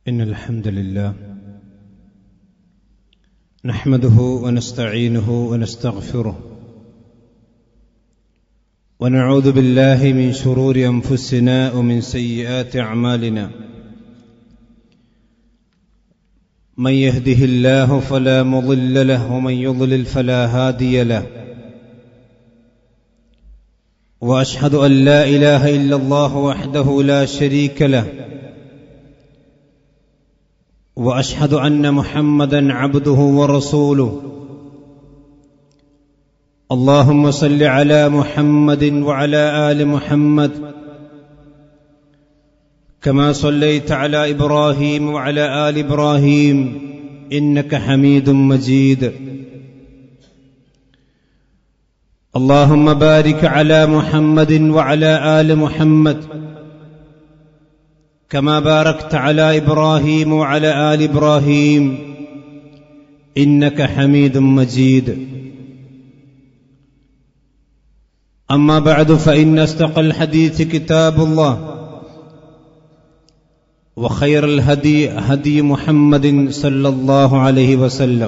إن الحمد لله نحمده ونستعينه ونستغفره ونعوذ بالله من شرور أنفسنا ومن سيئات أعمالنا من يهده الله فلا مضل له ومن يضلل فلا هادي له واشهد ان لا اله الا الله وحده لا شريك له واشهد ان محمدا عبده ورسوله اللهم صل على محمد وعلى ال محمد كما صليت على ابراهيم وعلى ال ابراهيم انك حميد مجيد اللهم بارك على محمد وعلى ال محمد كما باركت على ابراهيم وعلى ال ابراهيم انك حميد مجيد اما بعد فان استقى الحديث كتاب الله وخير الهدي هدي محمد صلى الله عليه وسلم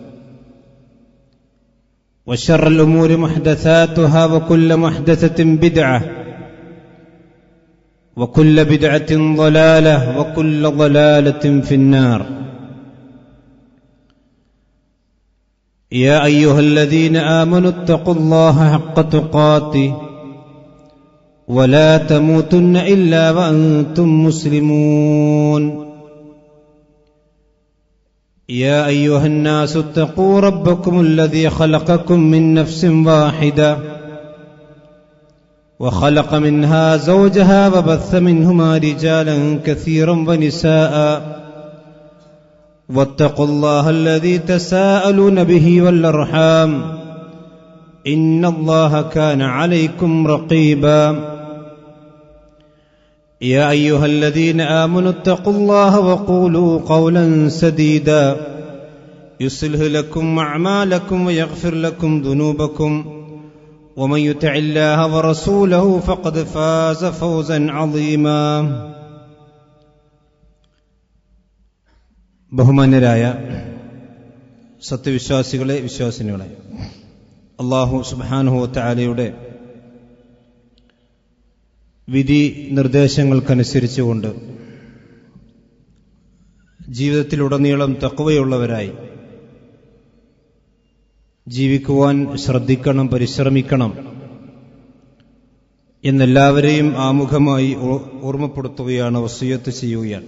وشر الامور محدثاتها وكل محدثه بدعه وكل بدعه ضلاله وكل ضلاله في النار يا ايها الذين امنوا اتقوا الله حق تقاته ولا تموتن الا وانتم مسلمون يا ايها الناس اتقوا ربكم الذي خلقكم من نفس واحده وخلق منها زوجها وبث منهما رجالا كثيرا ونساء واتقوا الله الذي تساءلون به والارحام ان الله كان عليكم رقيبا يا ايها الذين امنوا اتقوا الله وقولوا قولا سديدا يصلح لكم اعمالكم ويغفر لكم ذنوبكم ومن يطع الله ورسوله فقد فاز فوزا عظيما ബഹുമാന്യരായ സത്യവിശ്വാസികളെ വിശ്വാസിനികളെ അള്ളാഹു സുബാനുഹോത്താലയുടെ വിധി നിർദ്ദേശങ്ങൾക്കനുസരിച്ചുകൊണ്ട് ജീവിതത്തിലുടനീളം തക്കവയുള്ളവരായി ജീവിക്കുവാൻ ശ്രദ്ധിക്കണം പരിശ്രമിക്കണം എന്നെല്ലാവരെയും ആമുഖമായി ഓർമ്മപ്പെടുത്തുകയാണ് വസൂയത്ത് ചെയ്യുകയാണ്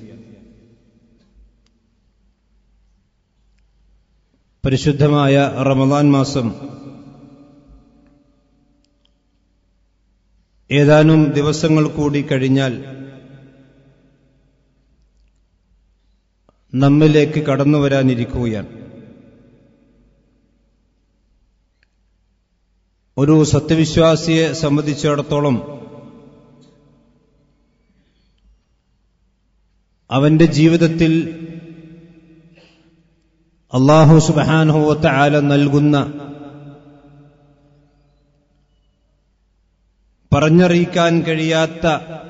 പരിശുദ്ധമായ റമദാൻ മാസം ഏതാനും ദിവസങ്ങൾ കൂടി കഴിഞ്ഞാൽ നമ്മിലേക്ക് കടന്നു വരാനിരിക്കുകയാണ് ഒരു സത്യവിശ്വാസിയെ സംബന്ധിച്ചിടത്തോളം അവന്റെ ജീവിതത്തിൽ അള്ളാഹു സുബാനുഹോത്ത ആല നൽകുന്ന പറഞ്ഞറിയിക്കാൻ കഴിയാത്ത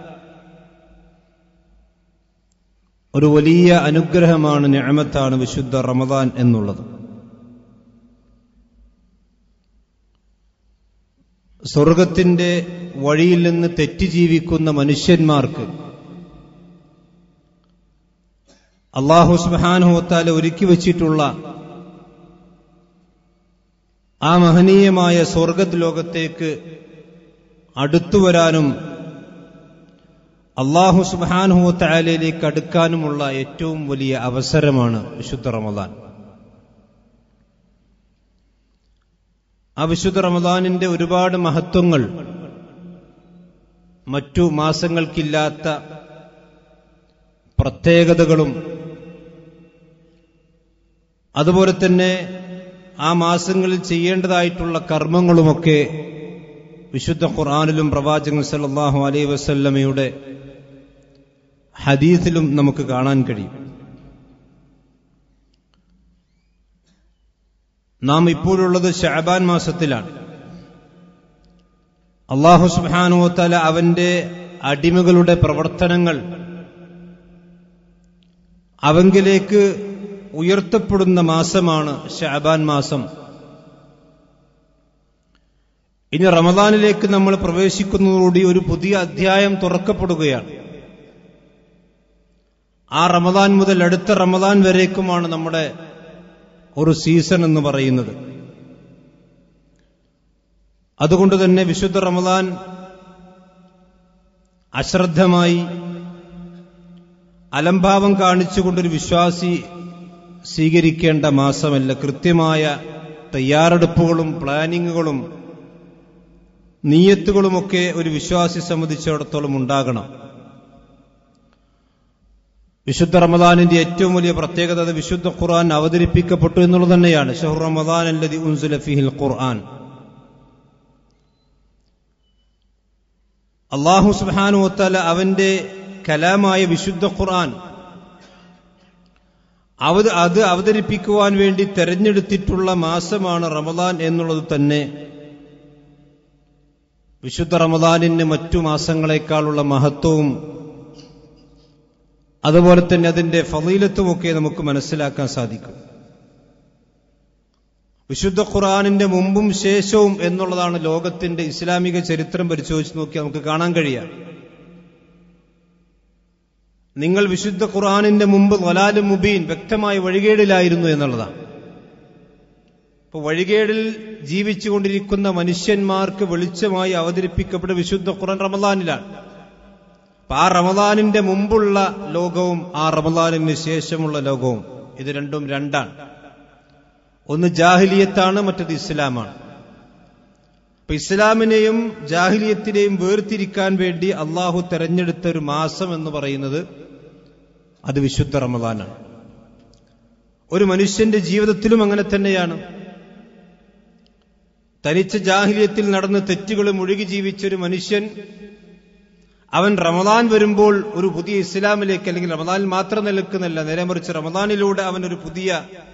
ഒരു വലിയ അനുഗ്രഹമാണ് ഞാമത്താണ് വിശുദ്ധ റമദാൻ എന്നുള്ളത് സ്വർഗത്തിന്റെ വഴിയിൽ നിന്ന് തെറ്റി ജീവിക്കുന്ന മനുഷ്യന്മാർക്ക് അള്ളാഹു സുബാനുഹോത്താല ഒരുക്കി വച്ചിട്ടുള്ള ആ മഹനീയമായ സ്വർഗത് ലോകത്തേക്ക് അടുത്തു വരാനും അള്ളാഹു സുബാനുഹോത്താലയിലേക്ക് അടുക്കാനുമുള്ള ഏറ്റവും വലിയ അവസരമാണ് വിശുദ്ധ റമദാൻ ആ വിശുദ്ധ റമദാനിന്റെ ഒരുപാട് മഹത്വങ്ങൾ മറ്റു മാസങ്ങൾക്കില്ലാത്ത പ്രത്യേകതകളും അതുപോലെ തന്നെ ആ മാസങ്ങളിൽ ചെയ്യേണ്ടതായിട്ടുള്ള കർമ്മങ്ങളുമൊക്കെ വിശുദ്ധ ഖുർആാനിലും പ്രവാചകൻ സല്ലാഹു അലൈ വസല്ലമയുടെ ഹദീസിലും നമുക്ക് കാണാൻ കഴിയും നാം ഇപ്പോഴുള്ളത് ഷാബാൻ മാസത്തിലാണ് അള്ളാഹു സുബാനുവത്തല അവന്റെ അടിമകളുടെ പ്രവർത്തനങ്ങൾ അവങ്കിലേക്ക് ഉയർത്തപ്പെടുന്ന മാസമാണ് ഷാബാൻ മാസം ഇനി റമദാനിലേക്ക് നമ്മൾ പ്രവേശിക്കുന്നതോടുകൂടി ഒരു പുതിയ അധ്യായം തുറക്കപ്പെടുകയാണ് ആ റമദാൻ മുതൽ അടുത്ത റമദാൻ വരേക്കുമാണ് നമ്മുടെ ഒരു സീസൺ എന്ന് പറയുന്നത് അതുകൊണ്ട് തന്നെ വിശുദ്ധ റമദാൻ അശ്രദ്ധമായി അലംഭാവം കാണിച്ചുകൊണ്ടൊരു വിശ്വാസി സ്വീകരിക്കേണ്ട മാസമല്ല കൃത്യമായ തയ്യാറെടുപ്പുകളും പ്ലാനിങ്ങുകളും നീയത്തുകളുമൊക്കെ ഒരു വിശ്വാസി സംബന്ധിച്ചിടത്തോളം ഉണ്ടാകണം വിശുദ്ധ റമദാനിന്റെ ഏറ്റവും വലിയ പ്രത്യേകത അത് വിശുദ്ധ ഖുർആൻ അവതരിപ്പിക്കപ്പെട്ടു എന്നുള്ളത് തന്നെയാണ് ഷഹുർ റമദാൻ അല്ലതി ഉൻസുല ഫിഹിൽ ഖുർആൻ അള്ളാഹു സുബാനു ഒത്തല അവന്റെ കലാമായ വിശുദ്ധ ഖുർആൻ അവത് അത് അവതരിപ്പിക്കുവാൻ വേണ്ടി തെരഞ്ഞെടുത്തിട്ടുള്ള മാസമാണ് റമദാൻ എന്നുള്ളത് തന്നെ വിശുദ്ധ റമദാനിന് മറ്റു മാസങ്ങളെക്കാളുള്ള മഹത്വവും അതുപോലെ തന്നെ അതിന്റെ ഫലീലത്തുമൊക്കെ നമുക്ക് മനസ്സിലാക്കാൻ സാധിക്കും വിശുദ്ധ ഖുർആാനിന്റെ മുമ്പും ശേഷവും എന്നുള്ളതാണ് ലോകത്തിന്റെ ഇസ്ലാമിക ചരിത്രം പരിശോധിച്ച് നോക്കി നമുക്ക് കാണാൻ കഴിയാം നിങ്ങൾ വിശുദ്ധ ഖുർആാനിന്റെ മുമ്പ് വലാലും മുബീൻ വ്യക്തമായ വഴികേടിലായിരുന്നു എന്നുള്ളതാണ് ഇപ്പൊ വഴികേടിൽ ജീവിച്ചുകൊണ്ടിരിക്കുന്ന മനുഷ്യന്മാർക്ക് വെളിച്ചമായി അവതരിപ്പിക്കപ്പെട്ട വിശുദ്ധ ഖുർആൻ റമദാനിലാണ് അപ്പൊ ആ റമദാനിന്റെ മുമ്പുള്ള ലോകവും ആ റമദാനിന് ശേഷമുള്ള ലോകവും ഇത് രണ്ടും രണ്ടാണ് ഒന്ന് ജാഹിലിയത്താണ് മറ്റത് ഇസ്ലാമാണ് അപ്പൊ ഇസ്ലാമിനെയും ജാഹിലിയത്തിനെയും വേർതിരിക്കാൻ വേണ്ടി അള്ളാഹു തെരഞ്ഞെടുത്ത ഒരു മാസം എന്ന് പറയുന്നത് അത് വിശുദ്ധ റമദാനാണ് ഒരു മനുഷ്യന്റെ ജീവിതത്തിലും അങ്ങനെ തന്നെയാണ് തനിച്ച ജാഹിലിയത്തിൽ നടന്ന് തെറ്റുകൾ മുഴുകി ജീവിച്ച ഒരു മനുഷ്യൻ അവൻ റമദാൻ വരുമ്പോൾ ഒരു പുതിയ ഇസ്ലാമിലേക്ക് അല്ലെങ്കിൽ റമദാനിൽ മാത്രം നിൽക്കുന്നില്ല നേരെ മറിച്ച് റമദാനിലൂടെ അവൻ ഒരു പുതിയ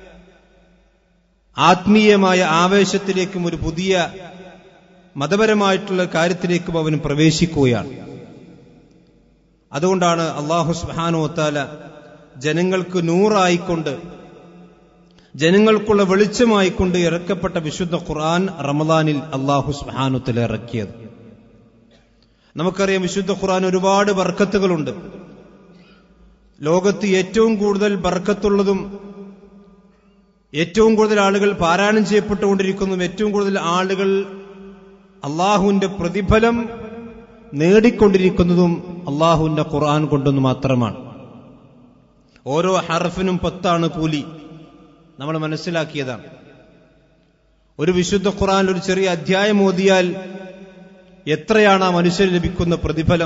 ആത്മീയമായ ആവേശത്തിലേക്കും ഒരു പുതിയ മതപരമായിട്ടുള്ള കാര്യത്തിലേക്കും അവൻ പ്രവേശിക്കുകയാണ് അതുകൊണ്ടാണ് അള്ളാഹു സുബാനു ഒത്താല ജനങ്ങൾക്ക് നൂറായിക്കൊണ്ട് ജനങ്ങൾക്കുള്ള വെളിച്ചമായിക്കൊണ്ട് ഇറക്കപ്പെട്ട വിശുദ്ധ ഖുർആൻ റമദാനിൽ അള്ളാഹു സുബാനുത്തിൽ ഇറക്കിയത് നമുക്കറിയാം വിശുദ്ധ ഖുർആൻ ഒരുപാട് ബർക്കത്തുകളുണ്ട് ലോകത്ത് ഏറ്റവും കൂടുതൽ ബർക്കത്തുള്ളതും ഏറ്റവും കൂടുതൽ ആളുകൾ പാരായണം ചെയ്യപ്പെട്ടുകൊണ്ടിരിക്കുന്നതും ഏറ്റവും കൂടുതൽ ആളുകൾ അള്ളാഹുവിന്റെ പ്രതിഫലം നേടിക്കൊണ്ടിരിക്കുന്നതും അള്ളാഹുവിന്റെ ഖുർആൻ കൊണ്ടെന്ന് മാത്രമാണ് ഓരോ ഹർഫിനും പത്താണ് കൂലി നമ്മൾ മനസ്സിലാക്കിയതാണ് ഒരു വിശുദ്ധ ഖുർആൻ ഒരു ചെറിയ അധ്യായം ഓതിയാൽ എത്രയാണ് ആ മനുഷ്യന് ലഭിക്കുന്ന പ്രതിഫലം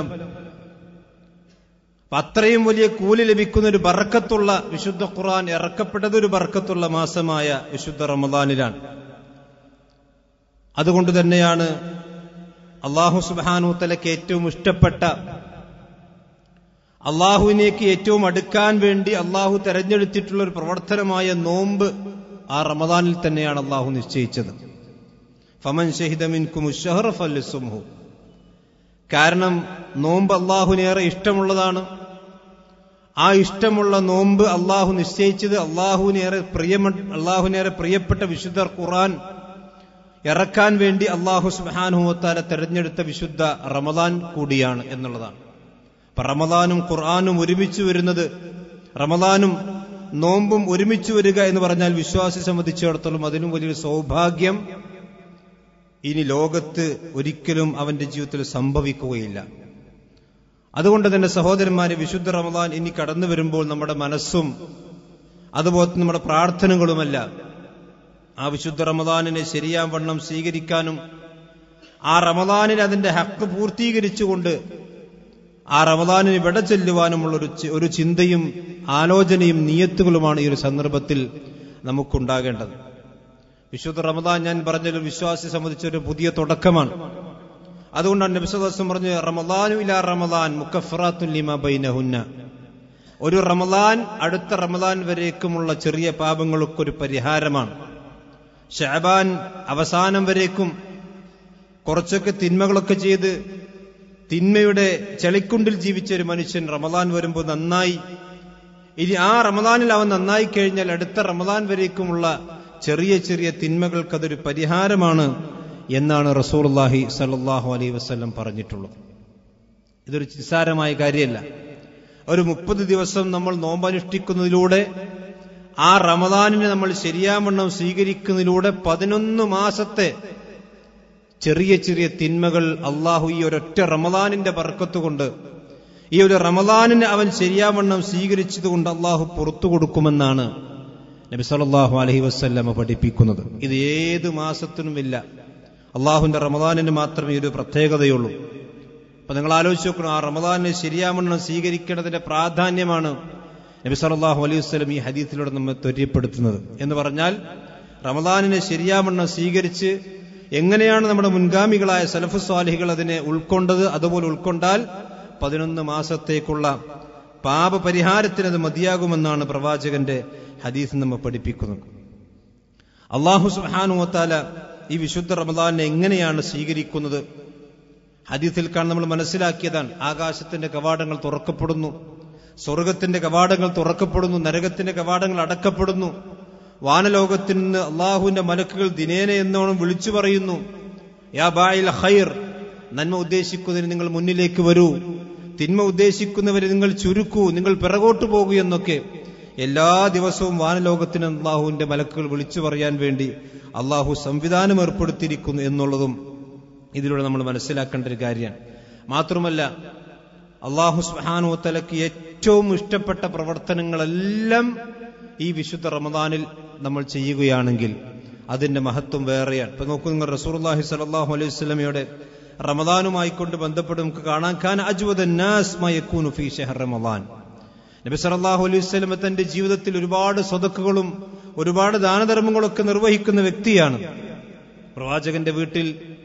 അത്രയും വലിയ കൂലി ലഭിക്കുന്ന ഒരു ബർക്കത്തുള്ള വിശുദ്ധ ഖുർആൻ ഇറക്കപ്പെട്ടത് ഒരു ബർക്കത്തുള്ള മാസമായ വിശുദ്ധ റമദാനിലാണ് അതുകൊണ്ട് തന്നെയാണ് അള്ളാഹു സുബാനു തലക്ക് ഏറ്റവും ഇഷ്ടപ്പെട്ട അള്ളാഹുവിനേക്ക് ഏറ്റവും അടുക്കാൻ വേണ്ടി അള്ളാഹു തെരഞ്ഞെടുത്തിട്ടുള്ള ഒരു പ്രവർത്തനമായ നോമ്പ് ആ റമദാനിൽ തന്നെയാണ് അള്ളാഹു നിശ്ചയിച്ചത് ഫമൻ ഷഹിദമിൻകുമുഷഹറഫല്ലുസുംഹു കാരണം നോമ്പ് അള്ളാഹുനേറെ ഇഷ്ടമുള്ളതാണ് ആ ഇഷ്ടമുള്ള നോമ്പ് അള്ളാഹു നിശ്ചയിച്ചത് അള്ളാഹുവിനേറെ പ്രിയമ അള്ളാഹുനേറെ പ്രിയപ്പെട്ട വിശുദ്ധ ഖുർആൻ ഇറക്കാൻ വേണ്ടി അള്ളാഹു സുബാനുഹത്താല തെരഞ്ഞെടുത്ത വിശുദ്ധ റമദാൻ കൂടിയാണ് എന്നുള്ളതാണ് അപ്പൊ റമദാനും ഖുർആാനും ഒരുമിച്ച് വരുന്നത് റമദാനും നോമ്പും ഒരുമിച്ച് വരിക എന്ന് പറഞ്ഞാൽ വിശ്വാസി സംബന്ധിച്ചിടത്തോളം അതിനും വലിയൊരു സൗഭാഗ്യം ഇനി ലോകത്ത് ഒരിക്കലും അവന്റെ ജീവിതത്തിൽ സംഭവിക്കുകയില്ല അതുകൊണ്ട് തന്നെ സഹോദരന്മാരെ വിശുദ്ധ റമദാൻ ഇനി കടന്നു വരുമ്പോൾ നമ്മുടെ മനസ്സും അതുപോലെ നമ്മുടെ പ്രാർത്ഥനകളുമല്ല ആ വിശുദ്ധ റമദാനിനെ ശരിയാം വണ്ണം സ്വീകരിക്കാനും ആ റമദാനിന് അതിന്റെ ഹക്ക് പൂർത്തീകരിച്ചുകൊണ്ട് ആ റമദാനിന് വിട ചെല്ലുവാനുമുള്ള ഒരു ഒരു ചിന്തയും ആലോചനയും നീയത്തുകളുമാണ് ഈ ഒരു സന്ദർഭത്തിൽ നമുക്കുണ്ടാകേണ്ടത് വിശുദ്ധ റമദാൻ ഞാൻ പറഞ്ഞൊരു വിശ്വാസി സംബന്ധിച്ച ഒരു പുതിയ തുടക്കമാണ് അതുകൊണ്ടാണ് നബിസ്വദാസം പറഞ്ഞ് റമദാനു ഇല റമദാൻ മുക്കഫറാത്തുല്ലിമ ബൈനഹുന്ന ഒരു റമദാൻ അടുത്ത റമദാൻ വരേക്കുമുള്ള ചെറിയ പാപങ്ങൾക്കൊരു പരിഹാരമാണ് ഷാബാൻ അവസാനം വരേക്കും കുറച്ചൊക്കെ തിന്മകളൊക്കെ ചെയ്ത് തിന്മയുടെ ചെളിക്കുണ്ടിൽ ജീവിച്ച ഒരു മനുഷ്യൻ റമദാൻ വരുമ്പോൾ നന്നായി ഇനി ആ റമദാനിൽ അവൻ നന്നായി കഴിഞ്ഞാൽ അടുത്ത റമദാൻ വരേക്കുമുള്ള ചെറിയ ചെറിയ തിന്മകൾക്കതൊരു പരിഹാരമാണ് എന്നാണ് റസൂർല്ലാഹി സല്ലാഹു അലൈ വസ്ല്ലം പറഞ്ഞിട്ടുള്ളത് ഇതൊരു നിസ്സാരമായ കാര്യമല്ല ഒരു മുപ്പത് ദിവസം നമ്മൾ നോമ്പനുഷ്ഠിക്കുന്നതിലൂടെ ആ റമദാനിനെ നമ്മൾ ശരിയാവണ്ണം സ്വീകരിക്കുന്നതിലൂടെ പതിനൊന്ന് മാസത്തെ ചെറിയ ചെറിയ തിന്മകൾ അള്ളാഹു ഈ ഒരൊറ്റ റമദാനിന്റെ ബർക്കത്തുകൊണ്ട് ഈ ഒരു റമദാനിനെ അവൻ ശരിയാവണ്ണം സ്വീകരിച്ചതുകൊണ്ട് അള്ളാഹു പുറത്തു കൊടുക്കുമെന്നാണ് നബി സല്ലല്ലാഹു അലൈഹി വസല്ലമ പഠിപ്പിക്കുന്നത് ഇത് ഏത് മാസത്തിനുമില്ല അള്ളാഹുവിന്റെ റമദാനിന് മാത്രമേ ഒരു പ്രത്യേകതയുള്ളൂ അപ്പൊ നിങ്ങൾ ആലോചിച്ച് നോക്കണം ആ റമദാനിനെ ശരിയാവണ്ണം സ്വീകരിക്കേണ്ടതിന്റെ പ്രാധാന്യമാണ് നബി സല്ലല്ലാഹു അലൈഹി വസല്ലം ഈ ഹദീസിലൂടെ നമ്മെ ത്വര്യപ്പെടുത്തുന്നത് എന്ന് പറഞ്ഞാൽ റമദാനിനെ ശരിയാവണ്ണം സ്വീകരിച്ച് എങ്ങനെയാണ് നമ്മുടെ മുൻഗാമികളായ സലഫു സ്വാലിഹികൾ അതിനെ ഉൾക്കൊണ്ടത് അതുപോലെ ഉൾക്കൊണ്ടാൽ പതിനൊന്ന് മാസത്തേക്കുള്ള പാപപരിഹാരത്തിന് അത് മതിയാകുമെന്നാണ് പ്രവാചകന്റെ ഹദീസ് നമ്മെ പഠിപ്പിക്കുന്നത് അള്ളാഹു സുഹാനുവത്താല ഈ വിശുദ്ധ റമദാനെ എങ്ങനെയാണ് സ്വീകരിക്കുന്നത് ഹദീസിൽ കാണാൻ നമ്മൾ മനസ്സിലാക്കിയതാണ് ആകാശത്തിന്റെ കവാടങ്ങൾ തുറക്കപ്പെടുന്നു സ്വർഗത്തിന്റെ കവാടങ്ങൾ തുറക്കപ്പെടുന്നു നരകത്തിന്റെ കവാടങ്ങൾ അടക്കപ്പെടുന്നു വാനലോകത്തിൽ നിന്ന് അള്ളാഹുവിന്റെ മലക്കുകൾ ദിനേന എന്നോണം വിളിച്ചു പറയുന്നു യാ ബായിൽ ഹൈർ നന്മ ഉദ്ദേശിക്കുന്നതിന് നിങ്ങൾ മുന്നിലേക്ക് വരൂ തിന്മ ഉദ്ദേശിക്കുന്നവരെ നിങ്ങൾ ചുരുക്കൂ നിങ്ങൾ പിറകോട്ട് പോകൂ എന്നൊക്കെ എല്ലാ ദിവസവും വാനലോകത്തിന് അള്ളാഹുവിന്റെ മലക്കുകൾ വിളിച്ചു പറയാൻ വേണ്ടി അള്ളാഹു സംവിധാനം ഏർപ്പെടുത്തിയിരിക്കുന്നു എന്നുള്ളതും ഇതിലൂടെ നമ്മൾ മനസ്സിലാക്കേണ്ട ഒരു കാര്യമാണ് മാത്രമല്ല അള്ളാഹു സുഹാനുത്തലക്ക് ഏറ്റവും ഇഷ്ടപ്പെട്ട പ്രവർത്തനങ്ങളെല്ലാം ഈ വിശുദ്ധ റമദാനിൽ നമ്മൾ ചെയ്യുകയാണെങ്കിൽ അതിന്റെ മഹത്വം വേറെയാണ് ഇപ്പൊ നോക്കൂ നിങ്ങൾ റസൂർലാഹി സലാഹു അലൈഹി സ്വലമയുടെ റമദാനുമായി കൊണ്ട് ബന്ധപ്പെട്ട് നമുക്ക് കാണാൻ ഖാൻ അജ്വദ് ഫീ ഷഹർ റമദാൻ നബി സല്ലല്ലാഹു അലൈഹി വസല്ലം തന്റെ ജീവിതത്തിൽ ഒരുപാട് സ്വതക്കുകളും ഒരുപാട് ദാനധർമ്മങ്ങളൊക്കെ നിർവഹിക്കുന്ന വ്യക്തിയാണ് പ്രവാചകന്റെ വീട്ടിൽ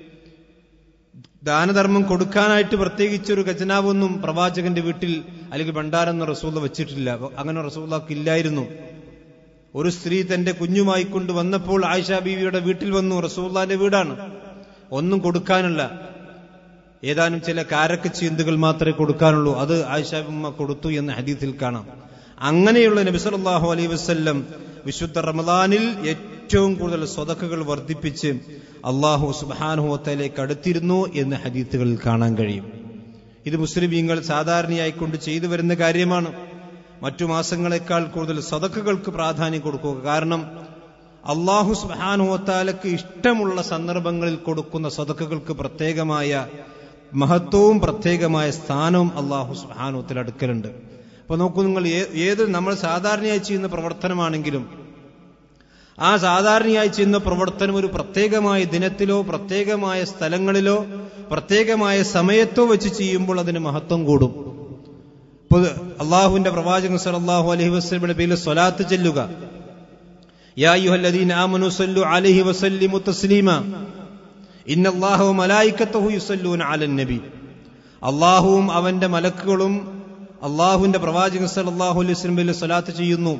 ദാനധർമ്മം കൊടുക്കാനായിട്ട് പ്രത്യേകിച്ച് ഒരു ഖജനാവൊന്നും പ്രവാചകന്റെ വീട്ടിൽ അല്ലെങ്കിൽ ഭണ്ഡാരെന്ന് റസൂല വെച്ചിട്ടില്ല അങ്ങനെ റസൂലാക്ക് ഇല്ലായിരുന്നു ഒരു സ്ത്രീ തന്റെ കുഞ്ഞുമായി കൊണ്ട് വന്നപ്പോൾ ആയിഷ ബീവിയുടെ വീട്ടിൽ വന്നു റസൂല്ലാന്റെ വീടാണ് ഒന്നും കൊടുക്കാനുള്ള ഏതാനും ചില കാരക്ക ചീന്തുകൾ മാത്രമേ കൊടുക്കാനുള്ളൂ അത് ആയിഷ ഉമ്മ കൊടുത്തു എന്ന് ഹദീസിൽ കാണാം അങ്ങനെയുള്ള നബി സല്ലല്ലാഹു അലൈഹി വസല്ലം വിശുദ്ധ റമദാനിൽ ഏറ്റവും കൂടുതൽ സ്വതക്കുകൾ വർദ്ധിപ്പിച്ച് അള്ളാഹു സുബാനുഹോത്തലേക്ക് അടുത്തിരുന്നു എന്ന് ഹദീത്തുകളിൽ കാണാൻ കഴിയും ഇത് മുസ്ലിമീങ്ങൾ സാധാരണയായി കൊണ്ട് ചെയ്തു വരുന്ന കാര്യമാണ് മറ്റു മാസങ്ങളെക്കാൾ കൂടുതൽ സദക്കുകൾക്ക് പ്രാധാന്യം കൊടുക്കുക കാരണം അള്ളാഹു സുബാനുഹോത്താലക്ക് ഇഷ്ടമുള്ള സന്ദർഭങ്ങളിൽ കൊടുക്കുന്ന സദക്കുകൾക്ക് പ്രത്യേകമായ മഹത്വവും പ്രത്യേകമായ സ്ഥാനവും അള്ളാഹു സുബാനുഹത്തിൽ അടുക്കലുണ്ട് അപ്പൊ നോക്കൂ നിങ്ങൾ ഏത് നമ്മൾ സാധാരണയായി ചെയ്യുന്ന പ്രവർത്തനമാണെങ്കിലും ആ സാധാരണയായി ചെയ്യുന്ന പ്രവർത്തനം ഒരു പ്രത്യേകമായ ദിനത്തിലോ പ്രത്യേകമായ സ്ഥലങ്ങളിലോ പ്രത്യേകമായ സമയത്തോ വെച്ച് ചെയ്യുമ്പോൾ അതിന് മഹത്വം കൂടും ഇപ്പൊ അള്ളാഹുവിന്റെ പ്രവാചകൻ സല്ലല്ലാഹു അലൈഹി വസല്ലമയുടെ പേരിൽ സ്വലാത്ത് ചെല്ലുക യാ അയ്യുഹല്ലദീന ആമനു സല്ലു അലൈഹി വസല്ലിമു തസ്ലീമ ഇന്നല്ലാഹു വമലായികത്തുഹു യുസല്ലൂന അലൻ നബി അള്ളാഹുവും അവന്റെ മലക്കുകളും അള്ളാഹുവിന്റെ പ്രവാചകൻ സല്ലല്ലാഹു അലൈഹി വസല്ലമയിൽ സ്വലാത്ത് ചെയ്യുന്നു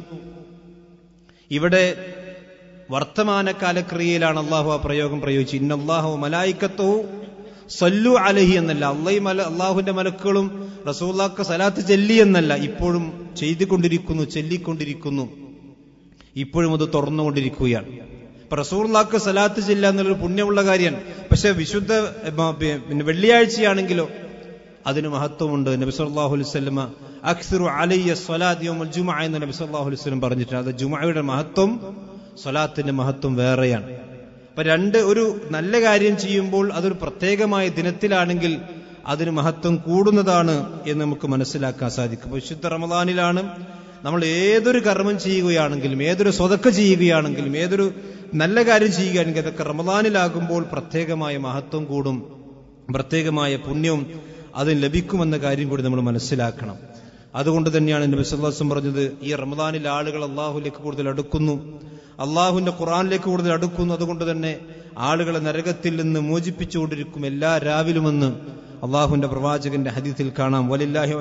ഇവിടെ വർത്തമാനകാല ക്രിയയിലാണ് അള്ളാഹു ആ പ്രയോഗം പ്രയോഗിച്ചു ഇന്നല്ലാഹു മലായിക്കത്തോ സല്ലു അലഹി എന്നല്ല അള്ളഹി മല അള്ളാഹുവിന്റെ മലക്കുകളും റസൂല്ലാക്ക് സലാത്ത് ചെല്ലി എന്നല്ല ഇപ്പോഴും ചെയ്തുകൊണ്ടിരിക്കുന്നു ചൊല്ലിക്കൊണ്ടിരിക്കുന്നു ഇപ്പോഴും അത് തുറന്നുകൊണ്ടിരിക്കുകയാണ് ഇപ്പൊ റസൂർലാക്ക് സലാത്ത് ചെല്ല എന്നുള്ളൊരു പുണ്യമുള്ള കാര്യമാണ് പക്ഷെ വിശുദ്ധ പിന്നെ വെള്ളിയാഴ്ചയാണെങ്കിലോ അതിന് മഹത്വമുണ്ട് നബി സല്ലല്ലാഹു അലൈഹി വസല്ലമ അക്സറു അലയ്യ സ്വലാത്ത് യൗമൽ ജുമഅ എന്ന് നബി സല്ലല്ലാഹു അലൈഹി വസല്ലം പറഞ്ഞിട്ടുണ്ട് അത് ജുമഅയുടെ മഹത്വം സ്വലാത്തിന്റെ മഹത്വം വേറെയാണ് അപ്പൊ രണ്ട് ഒരു നല്ല കാര്യം ചെയ്യുമ്പോൾ അതൊരു പ്രത്യേകമായ ദിനത്തിലാണെങ്കിൽ അതിന് മഹത്വം കൂടുന്നതാണ് എന്ന് നമുക്ക് മനസ്സിലാക്കാൻ സാധിക്കും വിശുദ്ധ റമദാനിലാണ് നമ്മൾ ഏതൊരു കർമ്മം ചെയ്യുകയാണെങ്കിലും ഏതൊരു സ്വതക്ക ചെയ്യുകയാണെങ്കിലും ഏതൊരു നല്ല കാര്യം ചെയ്യുകയാണെങ്കിൽ അതൊക്കെ റമദാനിലാകുമ്പോൾ പ്രത്യേകമായ മഹത്വം കൂടും പ്രത്യേകമായ പുണ്യവും അതിന് ലഭിക്കുമെന്ന കാര്യം കൂടി നമ്മൾ മനസ്സിലാക്കണം അതുകൊണ്ട് തന്നെയാണ് നബി സല്ലാസം പറഞ്ഞത് ഈ റമദാനിൽ ആളുകൾ അള്ളാഹുലേക്ക് കൂടുതൽ അടുക്കുന്നു അള്ളാഹുവിന്റെ ഖുറാനിലേക്ക് കൂടുതൽ അടുക്കുന്നു അതുകൊണ്ട് തന്നെ ആളുകളെ നരകത്തിൽ നിന്ന് മോചിപ്പിച്ചുകൊണ്ടിരിക്കും എല്ലാ രാവിലുമെന്ന് അള്ളാഹുവിന്റെ പ്രവാചകന്റെ ഹദീത്തിൽ കാണാം വലില്ലാഹി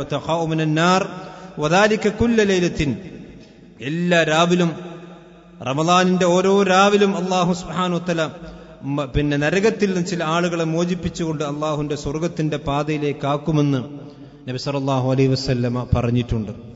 വദാലിക കുല്ല ലൈലത്തിൻ എല്ലാ രാവിലും റമദാനിന്റെ ഓരോ രാവിലും അള്ളാഹു സുഹാനുത്തല പിന്നെ നരകത്തിൽ നിന്ന് ചില ആളുകളെ മോചിപ്പിച്ചുകൊണ്ട് അള്ളാഹുന്റെ സ്വർഗത്തിന്റെ പാതയിലേക്ക് ആക്കുമെന്ന് നബി സല്ലല്ലാഹു അലൈഹി വസല്ലമ പറഞ്ഞിട്ടുണ്ട്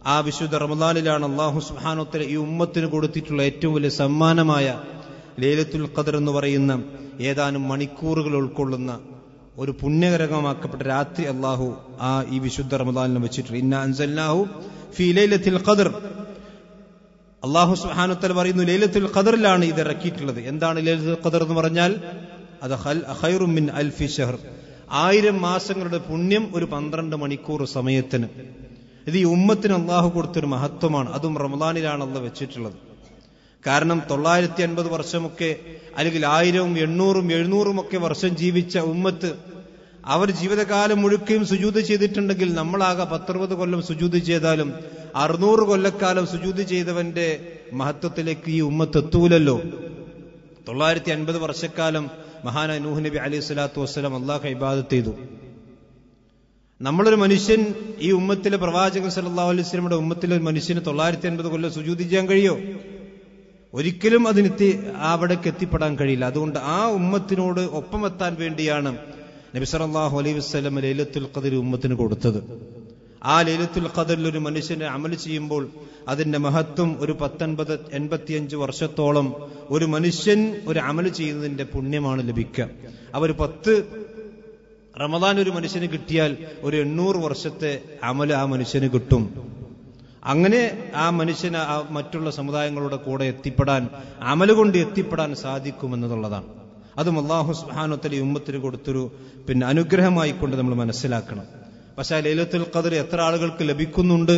ആ വിശുദ്ധ റമദാനിലാണ് അള്ളാഹു സുഹാനോത്തര ഈ ഉമ്മത്തിന് കൊടുത്തിട്ടുള്ള ഏറ്റവും വലിയ സമ്മാനമായ ലേലത്തുൽ ഖദർ എന്ന് പറയുന്ന ഏതാനും മണിക്കൂറുകൾ ഉൾക്കൊള്ളുന്ന ഒരു പുണ്യകരകമാക്കപ്പെട്ട രാത്രി അള്ളാഹു ആ ഈ വിശുദ്ധ റമദാനിൽ വെച്ചിട്ടുണ്ട് ഇന്ന അൻസല്ലാഹു ഫി ലൈലത്തിൽ ഖദർ അള്ളാഹു സുഹാനുത്തൽ പറയുന്നു ലൈലത്തുൽ ഖദറിലാണ് ഇത് ഇറക്കിയിട്ടുള്ളത് എന്താണ് ലൈലത്തുൽ ഖദർ എന്ന് പറഞ്ഞാൽ അത് ഖൈറും മിൻ അൽഫി ഷഹർ ആയിരം മാസങ്ങളുടെ പുണ്യം ഒരു പന്ത്രണ്ട് മണിക്കൂർ സമയത്തിന് ഇത് ഈ ഉമ്മത്തിന് അള്ളാഹു കൊടുത്തൊരു മഹത്വമാണ് അതും റമദാനിലാണ് അള്ള വെച്ചിട്ടുള്ളത് കാരണം തൊള്ളായിരത്തി അൻപത് വർഷമൊക്കെ അല്ലെങ്കിൽ ആയിരവും എണ്ണൂറും എഴുന്നൂറും ഒക്കെ വർഷം ജീവിച്ച ഉമ്മത്ത് അവർ ജീവിതകാലം മുഴുക്കയും സുജൂത് ചെയ്തിട്ടുണ്ടെങ്കിൽ നമ്മളാകെ പത്തറുപത് കൊല്ലം സുജൂത് ചെയ്താലും അറുന്നൂറ് കൊല്ലക്കാലം സുജൂത് ചെയ്തവന്റെ മഹത്വത്തിലേക്ക് ഈ ഉമ്മത്ത് എത്തൂലല്ലോ തൊള്ളായിരത്തി അൻപത് വർഷക്കാലം മഹാന നൂഹ് നബി അലൈഹി സ്വലാത്തു വസ്സലാം അള്ളാഹ് ഇബാദത്ത് ചെയ്തു നമ്മളൊരു മനുഷ്യൻ ഈ ഉമ്മത്തിലെ പ്രവാചകൻ സല്ലാ അലൈഹി സ്വലമിയുടെ ഉമ്മത്തിലെ ഒരു മനുഷ്യന് തൊള്ളായിരത്തി അൻപത് കൊല്ലം സുജൂതി ചെയ്യാൻ കഴിയോ ഒരിക്കലും അതിനെത്തി അവിടേക്ക് എത്തിപ്പെടാൻ കഴിയില്ല അതുകൊണ്ട് ആ ഉമ്മത്തിനോട് ഒപ്പമെത്താൻ വേണ്ടിയാണ് നബി സല്ലല്ലാഹു അലൈഹി വസല്ലം ലൈലത്തുൽ ഖദർ ഉമ്മത്തിന് കൊടുത്തത് ആ ലൈലത്തുൽ ഖദറിൽ ഒരു മനുഷ്യനെ അമൽ ചെയ്യുമ്പോൾ അതിന്റെ മഹത്വം ഒരു പത്തൊൻപത് എൺപത്തിയഞ്ച് വർഷത്തോളം ഒരു മനുഷ്യൻ ഒരു അമൽ ചെയ്യുന്നതിന്റെ പുണ്യമാണ് ലഭിക്കുക അവർ പത്ത് റമദാൻ ഒരു മനുഷ്യന് കിട്ടിയാൽ ഒരു എണ്ണൂറ് വർഷത്തെ അമൽ ആ മനുഷ്യന് കിട്ടും അങ്ങനെ ആ മനുഷ്യന് ആ മറ്റുള്ള സമുദായങ്ങളുടെ കൂടെ എത്തിപ്പെടാൻ അമല് കൊണ്ട് എത്തിപ്പെടാൻ സാധിക്കുമെന്നുള്ളതാണ് അതും അള്ളാഹു സുഹാനത്തലി ഉമ്മത്തിന് കൊടുത്തൊരു പിന്നെ അനുഗ്രഹമായി കൊണ്ട് നമ്മൾ മനസ്സിലാക്കണം പക്ഷെ ആ ലൈലത്തുൽ ഖദർ എത്ര ആളുകൾക്ക് ലഭിക്കുന്നുണ്ട്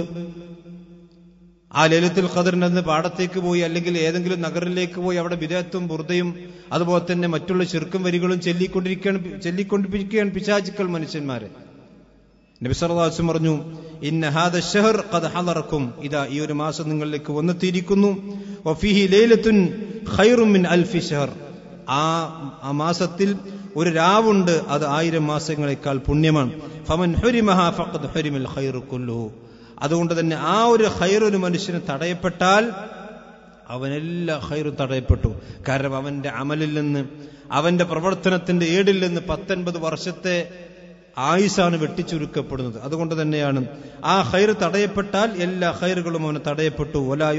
ആ ലൈലത്തുൽ ഖദറിന്റെ പാടത്തേക്ക് പോയി അല്ലെങ്കിൽ ഏതെങ്കിലും നഗറിലേക്ക് പോയി അവിടെ വിദേഹത്തും ബുർദയും അതുപോലെ തന്നെ മറ്റുള്ള ചെറുക്കും വരികളും ചൊല്ലിക്കൊണ്ടിരിക്കുകയാണ് ചൊല്ലിക്കൊണ്ടിരിക്കുകയാണ് പിശാചുക്കൾ മനുഷ്യന്മാരെ നബി സല്ലല്ലാഹു പറഞ്ഞു ഇന്ന ഹാദ ഷഹർ ഖദ് ഹദറക്കും ഇതാ ഈ ഒരു മാസം നിങ്ങളിലേക്ക് വന്നെത്തിയിരിക്കുന്നു വഫീഹി ലൈലത്തുൻ ഖൈറും മിൻ അൽഫി ഷഹർ ആ ആ മാസത്തിൽ ഒരു രാവുണ്ട് അത് ആയിരം മാസങ്ങളെക്കാൾ പുണ്യമാണ് ഫമൻ ഹുരിമഹ ഫഖദ് ഹുരിമൽ ഖൈറു കുല്ലുഹു അതുകൊണ്ട് തന്നെ ആ ഒരു ഖൈർ ഒരു മനുഷ്യന് തടയപ്പെട്ടാൽ അവനെല്ലാ ഖൈറും തടയപ്പെട്ടു കാരണം അവന്റെ അമലിൽ നിന്ന് അവന്റെ പ്രവർത്തനത്തിന്റെ ഏടിൽ നിന്ന് പത്തൊൻപത് വർഷത്തെ ആയുസാണ് വെട്ടിച്ചുരുക്കപ്പെടുന്നത് അതുകൊണ്ട് തന്നെയാണ് ആ ഖൈർ തടയപ്പെട്ടാൽ എല്ലാ ഖൈറുകളും അവന് തടയപ്പെട്ടു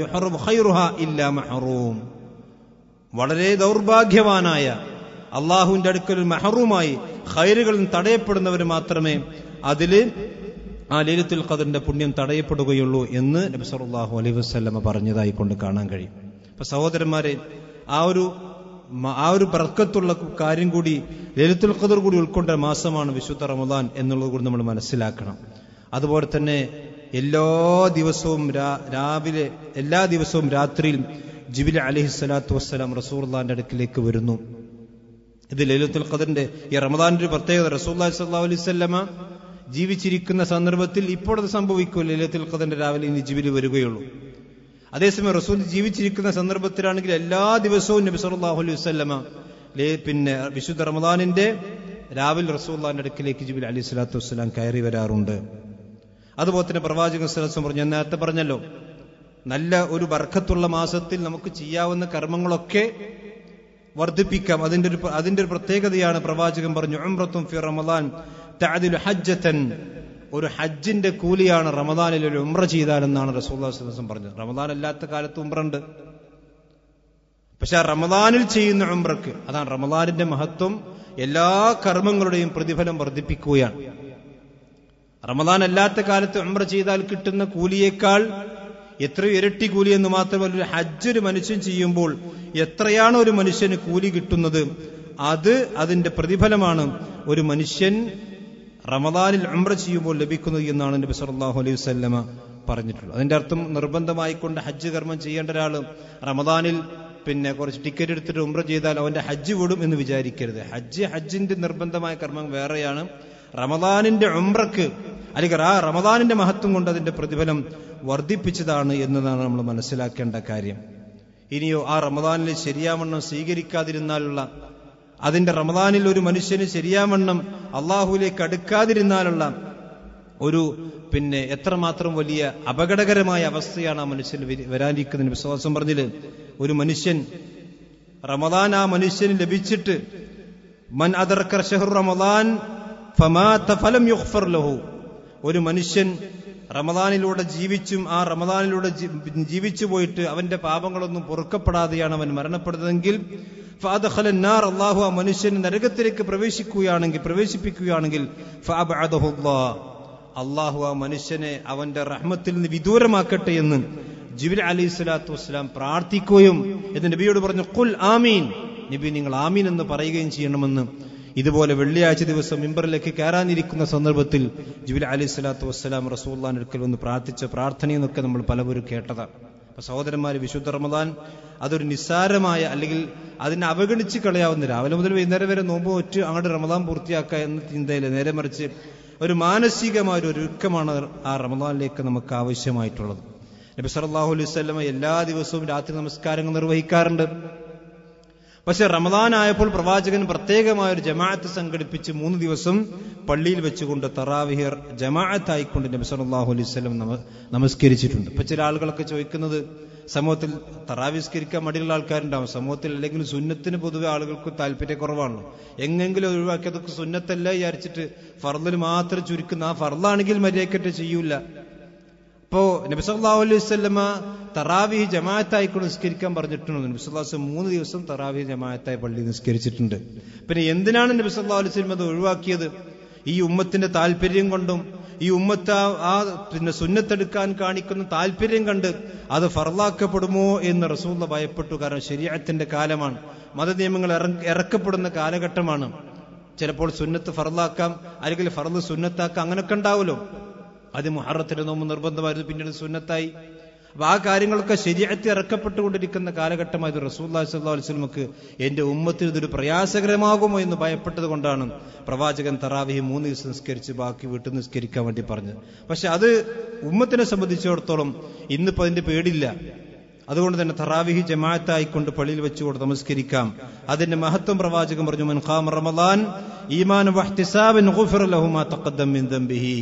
ഇല്ലാ മഹറൂം വളരെ ദൗർഭാഗ്യവാനായ അള്ളാഹുവിന്റെ അടുക്കൽ മഹറൂമായി ഖൈറുകളിൽ തടയപ്പെടുന്നവർ മാത്രമേ അതില് ആ ലലിത്തുൽ ഖദറിന്റെ പുണ്യം തടയപ്പെടുകയുള്ളൂ എന്ന് നബി സല്ലല്ലാഹു അലൈഹി വസല്ലമ പറഞ്ഞതായി കൊണ്ട് കാണാൻ കഴിയും അപ്പൊ സഹോദരന്മാരെ ആ ഒരു ആ ഒരു ബർക്കത്തുള്ള കാര്യം കൂടി ലലിത്തുൽ ഖദർ കൂടി ഉൾക്കൊണ്ട മാസമാണ് വിശുദ്ധ റമദാൻ എന്നുള്ളത് കൂടി നമ്മൾ മനസ്സിലാക്കണം അതുപോലെ തന്നെ എല്ലാ ദിവസവും രാവിലെ എല്ലാ ദിവസവും രാത്രിയിൽ ജിബിൽ അലഹി സ്വലാത്തു വസ്സലാം റസൂർലാന്റെ അടുക്കിലേക്ക് വരുന്നു ഇത് ലലിത്തുൽ ഖദറിന്റെ ഈ റമദാന്റെ ഒരു പ്രത്യേകത റസൂൽ സല്ലാ അലൈവല്ലമ ജീവിച്ചിരിക്കുന്ന സന്ദർഭത്തിൽ ഇപ്പോൾ അത് സംഭവിക്കും ലലിത്തുൽ ഖദറിന്റെ രാവിലെ ഇനി ജിബിൽ വരികയുള്ളൂ അതേസമയം റസൂൽ ജീവിച്ചിരിക്കുന്ന സന്ദർഭത്തിലാണെങ്കിൽ എല്ലാ ദിവസവും നബി സല്ലല്ലാഹു അലൈഹി വസല്ലമ പിന്നെ വിശുദ്ധ റമദാനിന്റെ രാവിലെ റസൂല്ലാന്റെ അടുക്കിലേക്ക് ജിബിൽ അലി സ്വലാത്തു വസ്സലാം കയറി വരാറുണ്ട് അതുപോലെ തന്നെ പ്രവാചകൻ സ്വലം പറഞ്ഞു ഞാൻ നേരത്തെ പറഞ്ഞല്ലോ നല്ല ഒരു ബർക്കത്തുള്ള മാസത്തിൽ നമുക്ക് ചെയ്യാവുന്ന കർമ്മങ്ങളൊക്കെ വർദ്ധിപ്പിക്കാം അതിന്റെ ഒരു അതിന്റെ ഒരു പ്രത്യേകതയാണ് പ്രവാചകൻ പറഞ്ഞു ഉംറത്തും ഫി റമദാൻ തഅദിലു ഹജ്ജത്തൻ ഒരു ഹജ്ജിന്റെ കൂലിയാണ് റമദാനിൽ ഒരു ഉംറ ചെയ്താലെന്നാണ് റസൂല്ലാസ്ലം പറഞ്ഞത് റമദാൻ അല്ലാത്ത കാലത്ത് ഉംറുണ്ട് പക്ഷെ ആ റമദാനിൽ ചെയ്യുന്ന ഉംറക്ക് അതാണ് റമദാനിന്റെ മഹത്വം എല്ലാ കർമ്മങ്ങളുടെയും പ്രതിഫലം വർദ്ധിപ്പിക്കുകയാണ് റമദാൻ അല്ലാത്ത കാലത്ത് ഉംറ ചെയ്താൽ കിട്ടുന്ന കൂലിയേക്കാൾ എത്രയോ ഇരട്ടി കൂലി എന്ന് മാത്രമല്ല ഒരു ഹജ്ജ് ഒരു മനുഷ്യൻ ചെയ്യുമ്പോൾ എത്രയാണ് ഒരു മനുഷ്യന് കൂലി കിട്ടുന്നത് അത് അതിന്റെ പ്രതിഫലമാണ് ഒരു മനുഷ്യൻ റമദാനിൽ ഉംറ ചെയ്യുമ്പോൾ ലഭിക്കുന്നത് എന്നാണ് നബി സല്ലല്ലാഹു അലൈഹി വസല്ലമ പറഞ്ഞിട്ടുള്ളത് അതിന്റെ അർത്ഥം നിർബന്ധമായി കൊണ്ട് ഹജ്ജ് കർമ്മം ചെയ്യേണ്ട ഒരാൾ റമദാനിൽ പിന്നെ കുറച്ച് ടിക്കറ്റ് എടുത്തിട്ട് ഉംറ ചെയ്താൽ അവന്റെ ഹജ്ജ് വിടും എന്ന് വിചാരിക്കരുത് ഹജ്ജ് ഹജ്ജിന്റെ നിർബന്ധമായ കർമ്മം വേറെയാണ് റമദാനിന്റെ ഉംറക്ക് അല്ലെങ്കിൽ ആ റമദാനിന്റെ മഹത്വം കൊണ്ട് അതിന്റെ പ്രതിഫലം വർദ്ധിപ്പിച്ചതാണ് എന്നതാണ് നമ്മൾ മനസ്സിലാക്കേണ്ട കാര്യം ഇനിയോ ആ റമദാനിൽ ശരിയാവണ്ണം സ്വീകരിക്കാതിരുന്നാലുള്ള അതിന്റെ റമദാനിൽ ഒരു മനുഷ്യന് ശരിയാവണ്ണം അള്ളാഹുലേക്ക് അടുക്കാതിരുന്നാലുള്ള ഒരു പിന്നെ എത്രമാത്രം വലിയ അപകടകരമായ അവസ്ഥയാണ് ആ മനുഷ്യന് വരാനിരിക്കുന്നതിന് വിശ്വാസം പറഞ്ഞില് ഒരു മനുഷ്യൻ റമദാൻ ആ മനുഷ്യന് ലഭിച്ചിട്ട് മൻ അതർക്കർ ഷഹർ റമദാൻ ഫമാത്ത ഫലം യുഖ്ഫർ ലഹു ഒരു മനുഷ്യൻ റമദാനിലൂടെ ജീവിച്ചും ആ റമദാനിലൂടെ ജി- ജീവിച്ചു പോയിട്ട് അവന്റെ പാപങ്ങളൊന്നും പൊറുക്കപ്പെടാതെയാണ് അവൻ മരണപ്പെടുന്നതെങ്കിൽ ഫാദഖലന്നാർ അള്ളാഹു ആ മനുഷ്യനെ നരകത്തിലേക്ക് പ്രവേശിക്കുകയാണെങ്കിൽ പ്രവേശിപ്പിക്കുകയാണെങ്കിൽ ഫഅബ്അദഹുല്ലാ. അള്ളാഹു ആ മനുഷ്യനെ അവന്റെ റഹ്മത്തിൽ നിന്ന് വിദൂരമാക്കട്ടെ എന്ന് ജിബിൽ അലി സ്വലാത്തു വസ്സലാം പ്രാർത്ഥിക്കുകയും എന്ന് നബിയോട് പറഞ്ഞു കുൽ ആമീൻ നബി നിങ്ങൾ ആമീൻ എന്ന് പറയുകയും ചെയ്യണമെന്ന് ഇതുപോലെ വെള്ളിയാഴ്ച ദിവസം മിമ്പറിലേക്ക് കയറാനിരിക്കുന്ന സന്ദർഭത്തിൽ ജിബിൽ അലി സ്വലാത്തു വസ്സലാം റസൂല്ലാൻ അടുക്കൽ വന്ന് പ്രാർത്ഥിച്ച പ്രാർത്ഥനയെന്നൊക്കെ നമ്മൾ പലവരും കേട്ടതാണ് അപ്പൊ സഹോദരന്മാര് വിശുദ്ധ റമദാൻ അതൊരു നിസ്സാരമായ അല്ലെങ്കിൽ അതിനെ അവഗണിച്ച് കളയാവുന്ന രാവിലെ മുതൽ വൈകുന്നേരം വരെ നോമ്പ് ഒറ്റ അങ്ങോട്ട് റമദാൻ പൂർത്തിയാക്കുക എന്ന ചിന്തയില് നേരെ മറിച്ച് ഒരു മാനസികമായ ഒരു ഒരുക്കമാണ് ആ റമദാനിലേക്ക് നമുക്ക് ആവശ്യമായിട്ടുള്ളത് നബി സല്ലല്ലാഹു അലൈഹി വസല്ലമ എല്ലാ ദിവസവും രാത്രി നമസ്കാരങ്ങൾ നിർവഹിക്കാറുണ്ട് പക്ഷെ റമദാൻ ആയപ്പോൾ പ്രവാചകൻ പ്രത്യേകമായ ഒരു ജമാഅത്ത് സംഘടിപ്പിച്ച് മൂന്ന് ദിവസം പള്ളിയിൽ വെച്ചുകൊണ്ട് തറാവിഹിർ ജമാഅത്തായിക്കൊണ്ട് നബി സല്ലല്ലാഹു അലൈഹി വസല്ലം നമ- നമസ്കരിച്ചിട്ടുണ്ട് ഇപ്പൊ ചില ആളുകളൊക്കെ ചോദിക്കുന്നത് സമൂഹത്തിൽ തറാവിസ്കരിക്കാൻ മടിയുള്ള ആൾക്കാരുണ്ടാവും സമൂഹത്തിൽ അല്ലെങ്കിൽ സുന്നത്തിന് പൊതുവെ ആളുകൾക്ക് താല്പര്യക്കുറവാണ് എങ്ങെങ്കിലും ഒഴിവാക്കി അതൊക്കെ സുന്നത്തല്ല വിചാരിച്ചിട്ട് ഫർദിൽ മാത്രം ചുരുക്കുന്ന ആ ഫർദാണെങ്കിൽ മര്യാദക്കറ്റ് ചെയ്യൂല ഇപ്പോ നബിസല്ലാഹു അലൈഹി വസല്ലമ തറാവി ജമാഅത്തായിക്കൊണ്ട് നിസ്കരിക്കാൻ പറഞ്ഞിട്ടുണ്ട് നബിസ്വല്ലാസ് മൂന്ന് ദിവസം തറാവി ജമാഅത്തായി പള്ളി നിസ്കരിച്ചിട്ടുണ്ട് പിന്നെ എന്തിനാണ് നബിസല്ലാ അലൈഹി വസല്ലം അത് ഒഴിവാക്കിയത് ഈ ഉമ്മത്തിന്റെ താല്പര്യം കൊണ്ടും ഈ ഉമ്മത്ത് ആ- ആ പിന്നെ സുന്നത്തെടുക്കാൻ കാണിക്കുന്ന താല്പര്യം കണ്ട് അത് ഫർലാക്കപ്പെടുമോ എന്ന് റസൂള്ള ഭയപ്പെട്ടു കാരണം ശരീരത്തിന്റെ കാലമാണ് മതനിയമങ്ങൾ ഇറ- ഇറക്കപ്പെടുന്ന കാലഘട്ടമാണ് ചിലപ്പോൾ സുന്നത്ത് ഫർലാക്കാം അല്ലെങ്കിൽ ഫർദ് സുന്നത്താക്കാം അങ്ങനെയൊക്കെ ഉണ്ടാവുമല്ലോ അത് മുഹറത്തിന്റെ നോമ്പ് നിർബന്ധമായിരുന്നു പിന്നീട് സുന്നത്തായി അപ്പൊ ആ കാര്യങ്ങളൊക്കെ ശരിയാറ്റി ഇറക്കപ്പെട്ടുകൊണ്ടിരിക്കുന്ന കാലഘട്ടമായത് റസൂല്ലാഹി സ്വല്ലല്ലാഹു അലൈഹി വസല്ലമക്ക് എന്റെ ഉമ്മത്തിന് ഇതൊരു പ്രയാസകരമാകുമോ എന്ന് ഭയപ്പെട്ടത് കൊണ്ടാണ് പ്രവാചകൻ തറാവിഹി മൂന്ന് ദിവസം നിസ്കരിച്ച് ബാക്കി വീട്ടിൽ നിസ്കരിക്കാൻ വേണ്ടി പറഞ്ഞത് പക്ഷെ അത് ഉമ്മത്തിനെ സംബന്ധിച്ചിടത്തോളം ഇന്നിപ്പോ അതിന്റെ പേടില്ല അതുകൊണ്ട് തന്നെ തറാവിഹി ജമാഅത്തായിക്കൊണ്ട് പള്ളിയിൽ വെച്ചുകൊണ്ട് നമസ്കരിക്കാം അതിന്റെ മഹത്വം പ്രവാചകൻ പറഞ്ഞു മൻ ഖാമ റമളാൻ ഈമാൻ വഹ്തിസാബൻ ഗുഫിറ ലഹു മാ തഖദ്ദം മിൻ ദംബിഹി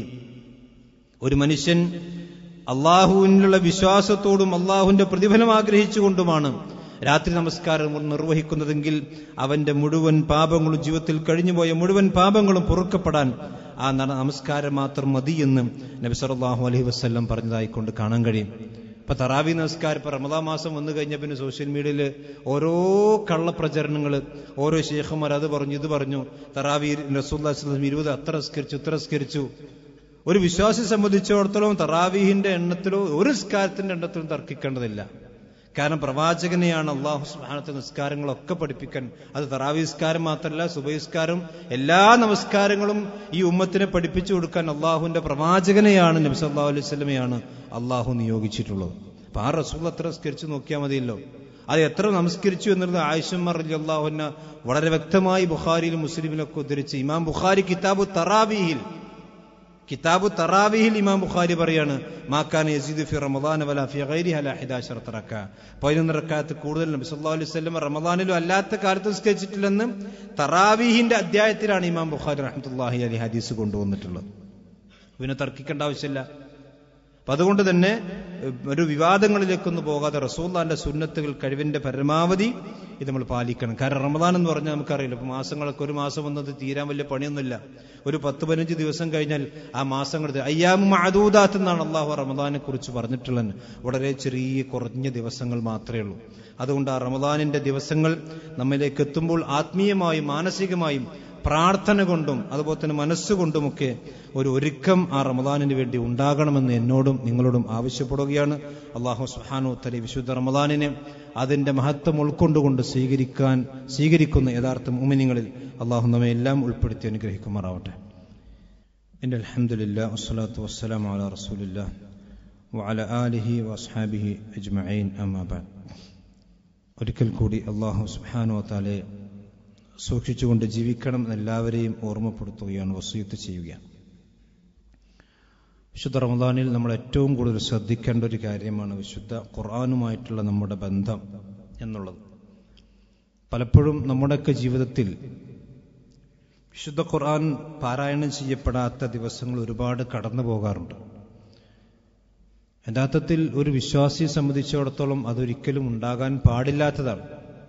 ഒരു മനുഷ്യൻ അള്ളാഹുവിനുള്ള വിശ്വാസത്തോടും അള്ളാഹുവിന്റെ പ്രതിഫലം ആഗ്രഹിച്ചുകൊണ്ടുമാണ് രാത്രി നമസ്കാരം നിർവഹിക്കുന്നതെങ്കിൽ അവന്റെ മുഴുവൻ പാപങ്ങളും ജീവിതത്തിൽ കഴിഞ്ഞുപോയ മുഴുവൻ പാപങ്ങളും പൊറുക്കപ്പെടാൻ ആ നട- നമസ്കാരം മാത്രം മതി എന്ന് നബി സല്ലല്ലാഹു അലൈഹി വസല്ലം പറഞ്ഞതായിക്കൊണ്ട് കാണാൻ കഴിയും ഇപ്പൊ തറാവി നമസ്കാരം ഇപ്പൊ റമദാ മാസം വന്നു കഴിഞ്ഞ പിന്നെ സോഷ്യൽ മീഡിയയിൽ ഓരോ കള്ളപ്രചരണങ്ങൾ ഓരോ ശേഖന്മാർ അത് പറഞ്ഞു ഇത് പറഞ്ഞു തറാവി റസൂല്ലാ ഇരുപത് അത്ര സ്കരിച്ചു ഇത്ര സ്കരിച്ചു ഒരു വിശ്വാസി സംബന്ധിച്ചിടത്തോളം തറാവീഹിന്റെ എണ്ണത്തിലോ ഒരു നിസ്കാരത്തിന്റെ എണ്ണത്തിലും തർക്കിക്കേണ്ടതില്ല കാരണം പ്രവാചകനെയാണ് അള്ളാഹു സുബ്ഹാനത്തെ നിസ്കാരങ്ങളൊക്കെ പഠിപ്പിക്കാൻ അത് തറാവി നിസ്കാരം മാത്രമല്ല സുബഹിസ്കാരം എല്ലാ നമസ്കാരങ്ങളും ഈ ഉമ്മത്തിനെ പഠിപ്പിച്ചു കൊടുക്കാൻ അള്ളാഹുവിന്റെ പ്രവാചകനെയാണ് നബി സല്ലല്ലാഹു അലൈഹി വസല്ലമയാണ് അള്ളാഹു നിയോഗിച്ചിട്ടുള്ളത് അപ്പൊ ആ റസൂൽ അത്ര നിസ്കരിച്ചു നോക്കിയാൽ മതിയല്ലോ അത് എത്ര നമസ്കരിച്ചു എന്നുള്ളത് ആയിഷമ്മർ അള്ളാഹുന വളരെ വ്യക്തമായി ബുഖാരിയിലും മുസ്ലിമിലൊക്കെ ഉദ്ധരിച്ച് ഇമാം ബുഖാരി കിതാബു തറാബിഹിൽ കിതാബു തറാവിഹിൽ ഇമാം ബുഖാരി പറയാണ് മാക്കാൻ യസീദ് ഫി റമദാൻ വല ഫി ഗൈരിഹ ല 11 റക്അ 11 റക്അത്ത് കൂടുതൽ നബി സല്ലല്ലാഹു അലൈഹി വസല്ലം റമദാനിലും അല്ലാത്ത കാലത്ത് നിസ്കരിച്ചിട്ടില്ലെന്ന് തറാവീഹിന്റെ അധ്യായത്തിലാണ് ഇമാം ബുഖാരി റഹ്മത്തുള്ളാഹി അലൈഹി ഹദീസ് കൊണ്ടുവന്നിട്ടുള്ളത് പിന്നെ തർക്കിക്കേണ്ട ആവശ്യമില്ല അപ്പൊ അതുകൊണ്ട് തന്നെ ഏഹ്, ഒരു വിവാദങ്ങളിലേക്കൊന്നും പോകാതെ റസൂല്ലാന്റെ സുന്നത്തുകൾ കഴിവിന്റെ പരമാവധി ഇത് നമ്മൾ പാലിക്കണം കാരണം റമദാൻ എന്ന് പറഞ്ഞാൽ നമുക്കറിയില്ല ഇപ്പൊ മാസങ്ങളൊക്കെ ഒരു മാസം വന്നത് തീരാൻ വലിയ പണിയൊന്നുമില്ല ഒരു പത്ത് പതിനഞ്ച് ദിവസം കഴിഞ്ഞാൽ ആ മാസങ്ങൾ അയ്യാമു മഅദൂദാത്ത് എന്നാണ് അള്ളാഹു റമദാനെ കുറിച്ച് പറഞ്ഞിട്ടുള്ളത് വളരെ ചെറിയ കുറഞ്ഞ ദിവസങ്ങൾ മാത്രമേ ഉള്ളൂ അതുകൊണ്ട് ആ റമദാനിന്റെ ദിവസങ്ങൾ നമ്മിലേക്ക് എത്തുമ്പോൾ ആത്മീയമായും മാനസികമായും പ്രാർത്ഥന കൊണ്ടും അതുപോലെ തന്നെ മനസ്സുകൊണ്ടുമൊക്കെ ഒരു ഒരുക്കം ആ റമദാനിന് വേണ്ടി ഉണ്ടാകണമെന്ന് എന്നോടും നിങ്ങളോടും ആവശ്യപ്പെടുകയാണ് അള്ളാഹു സുഹാനു തലി വിശുദ്ധ റമദാനിനെ അതിന്റെ മഹത്വം ഉൾക്കൊണ്ടുകൊണ്ട് സ്വീകരിക്കാൻ സ്വീകരിക്കുന്ന യഥാർത്ഥ ഉമിനിങ്ങളിൽ അള്ളാഹു നമ്മെ എല്ലാം ഉൾപ്പെടുത്തി അനുഗ്രഹിക്കുമാറാവട്ടെ എൻ്റെ അലഹമുല്ല വസ്സലാത്തു വസ്സലാം അല റസൂലില്ല വഅല ആലിഹി വസ്ഹാബിഹി അജ്മഈൻ അമ്മാബാദ് ഒരിക്കൽ കൂടി അള്ളാഹു സുബ്ഹാനഹു വതആലയെ സൂക്ഷിച്ചുകൊണ്ട് ജീവിക്കണം എന്ന് എല്ലാവരെയും ഓർമ്മപ്പെടുത്തുകയാണ് വസീത്ത് ചെയ്യുകയാണ് വിശുദ്ധ റമദാനിൽ നമ്മൾ ഏറ്റവും കൂടുതൽ ശ്രദ്ധിക്കേണ്ട ഒരു കാര്യമാണ് വിശുദ്ധ ഖുർആാനുമായിട്ടുള്ള നമ്മുടെ ബന്ധം എന്നുള്ളത് പലപ്പോഴും നമ്മുടെയൊക്കെ ജീവിതത്തിൽ വിശുദ്ധ ഖുർആൻ പാരായണം ചെയ്യപ്പെടാത്ത ദിവസങ്ങൾ ഒരുപാട് കടന്നു പോകാറുണ്ട് യഥാർത്ഥത്തിൽ ഒരു വിശ്വാസിയെ സംബന്ധിച്ചിടത്തോളം അതൊരിക്കലും ഉണ്ടാകാൻ പാടില്ലാത്തതാണ്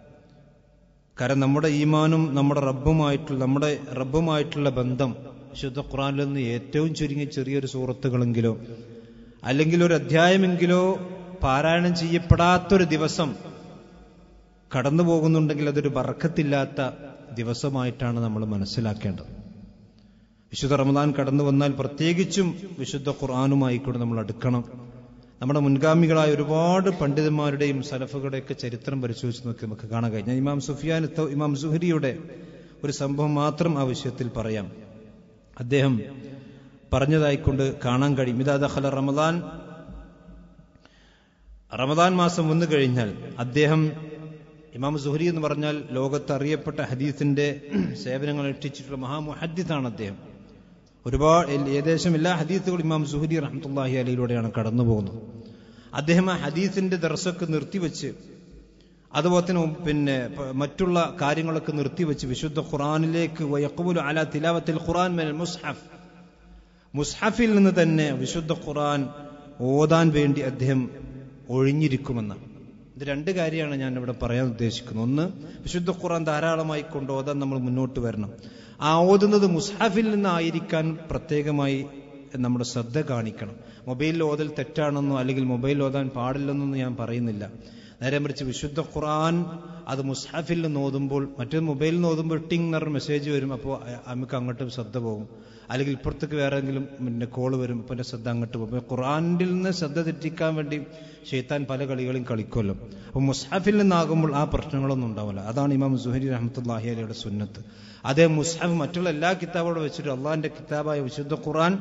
കാരണം നമ്മുടെ ഈമാനും നമ്മുടെ റബ്ബുമായിട്ടുള്ള നമ്മുടെ റബ്ബുമായിട്ടുള്ള ബന്ധം വിശുദ്ധ ഖുറാനിൽ നിന്ന് ഏറ്റവും ചുരുങ്ങിയ ചെറിയൊരു സൂറത്തുകളെങ്കിലോ അല്ലെങ്കിൽ ഒരു അധ്യായമെങ്കിലോ പാരായണം ചെയ്യപ്പെടാത്തൊരു ദിവസം കടന്നു പോകുന്നുണ്ടെങ്കിൽ അതൊരു ബറക്കത്തില്ലാത്ത ദിവസമായിട്ടാണ് നമ്മൾ മനസ്സിലാക്കേണ്ടത് വിശുദ്ധ റമദാൻ കടന്നു വന്നാൽ പ്രത്യേകിച്ചും വിശുദ്ധ ഖുർആാനുമായി കൂടെ നമ്മൾ അടുക്കണം നമ്മുടെ മുൻഗാമികളായ ഒരുപാട് പണ്ഡിതന്മാരുടെയും സലഫുകളുടെയൊക്കെ ചരിത്രം പരിശോധിച്ച് നോക്കി നമുക്ക് കാണാൻ കഴിയും ഞാൻ ഇമാം സുഫിയാൻ ഇമാം സുഹരിയുടെ ഒരു സംഭവം മാത്രം ആ വിഷയത്തിൽ പറയാം അദ്ദേഹം പറഞ്ഞതായിക്കൊണ്ട് കാണാൻ കഴിയും ഇതാ ദഖല റമദാൻ റമദാൻ മാസം വന്നു കഴിഞ്ഞാൽ അദ്ദേഹം ഇമാം സുഹരി എന്ന് പറഞ്ഞാൽ ലോകത്ത് അറിയപ്പെട്ട ഹദീസിന്റെ സേവനങ്ങൾ അനുഷ്ഠിച്ചിട്ടുള്ള മഹാമുഹദ്ദിത്താണ് അദ്ദേഹം ഒരുപാട് ഏകദേശം എല്ലാ ഹദീസുകളും ഇമാം സുഹരി റഹ്മത്തുല്ലാഹി അലിയിലൂടെയാണ് കടന്നു പോകുന്നത് അദ്ദേഹം ആ ഹദീസിന്റെ ദർശക്ക് നിർത്തിവെച്ച് അതുപോലെ തന്നെ പിന്നെ മറ്റുള്ള കാര്യങ്ങളൊക്കെ നിർത്തിവെച്ച് വിശുദ്ധ ഖുറാനിലേക്ക് വയക്കുബുൽ അല തിലാവത്തിൽ ഖുറാൻ മുസ്ഹഫ് മുസ്ഹഫിൽ നിന്ന് തന്നെ വിശുദ്ധ ഖുറാൻ ഓതാൻ വേണ്ടി അദ്ദേഹം ഒഴിഞ്ഞിരിക്കുമെന്ന് ഇത് രണ്ട് കാര്യമാണ് ഞാൻ ഇവിടെ പറയാൻ ഉദ്ദേശിക്കുന്നത് ഒന്ന് വിശുദ്ധ ഖുറാൻ ധാരാളമായി കൊണ്ട് ഓതാൻ നമ്മൾ മുന്നോട്ട് വരണം ആ ഓതുന്നത് മുസ്ഹഫിൽ നിന്നായിരിക്കാൻ പ്രത്യേകമായി നമ്മുടെ ശ്രദ്ധ കാണിക്കണം മൊബൈലിൽ ഓതൽ തെറ്റാണെന്നോ അല്ലെങ്കിൽ മൊബൈൽ ഓതാൻ പാടില്ലെന്നൊന്നും ഞാൻ പറയുന്നില്ല നേരെ മറിച്ച് വിശുദ്ധ ഖുറാൻ അത് മുസ്ഹഫിൽ നിന്ന് ഓതുമ്പോൾ മറ്റേ മൊബൈലിൽ നിന്ന് ഓതുമ്പോൾ ടിങ് എന്നൊരു മെസ്സേജ് വരും അപ്പോൾ നമുക്ക് അങ്ങോട്ടും ശ്രദ്ധ പോകും അല്ലെങ്കിൽ ഇപ്പുറത്തേക്ക് വേറെ എന്തെങ്കിലും പിന്നെ കോള് വരും അപ്പോൾ എൻ്റെ ശ്രദ്ധ അങ്ങോട്ട് പോകും ഖുറാനിൽ നിന്ന് ശ്രദ്ധ തെറ്റിക്കാൻ വേണ്ടി ഷെയ്ത്താൻ പല കളികളും കളിക്കുമല്ലോ അപ്പോൾ മുസ്ഹഫിൽ നിന്നാകുമ്പോൾ ആ പ്രശ്നങ്ങളൊന്നും ഉണ്ടാവില്ല അതാണ് ഇമാം സുഹരി റഹ്മത്തുല്ലാഹി അലിയുടെ സുന്നത്ത് അതേ മുസ്ഹഫ് മറ്റുള്ള എല്ലാ കിതാബോടും വെച്ചിട്ട് അള്ളാഹിന്റെ കിതാബായ വിശുദ്ധ ഖുറാൻ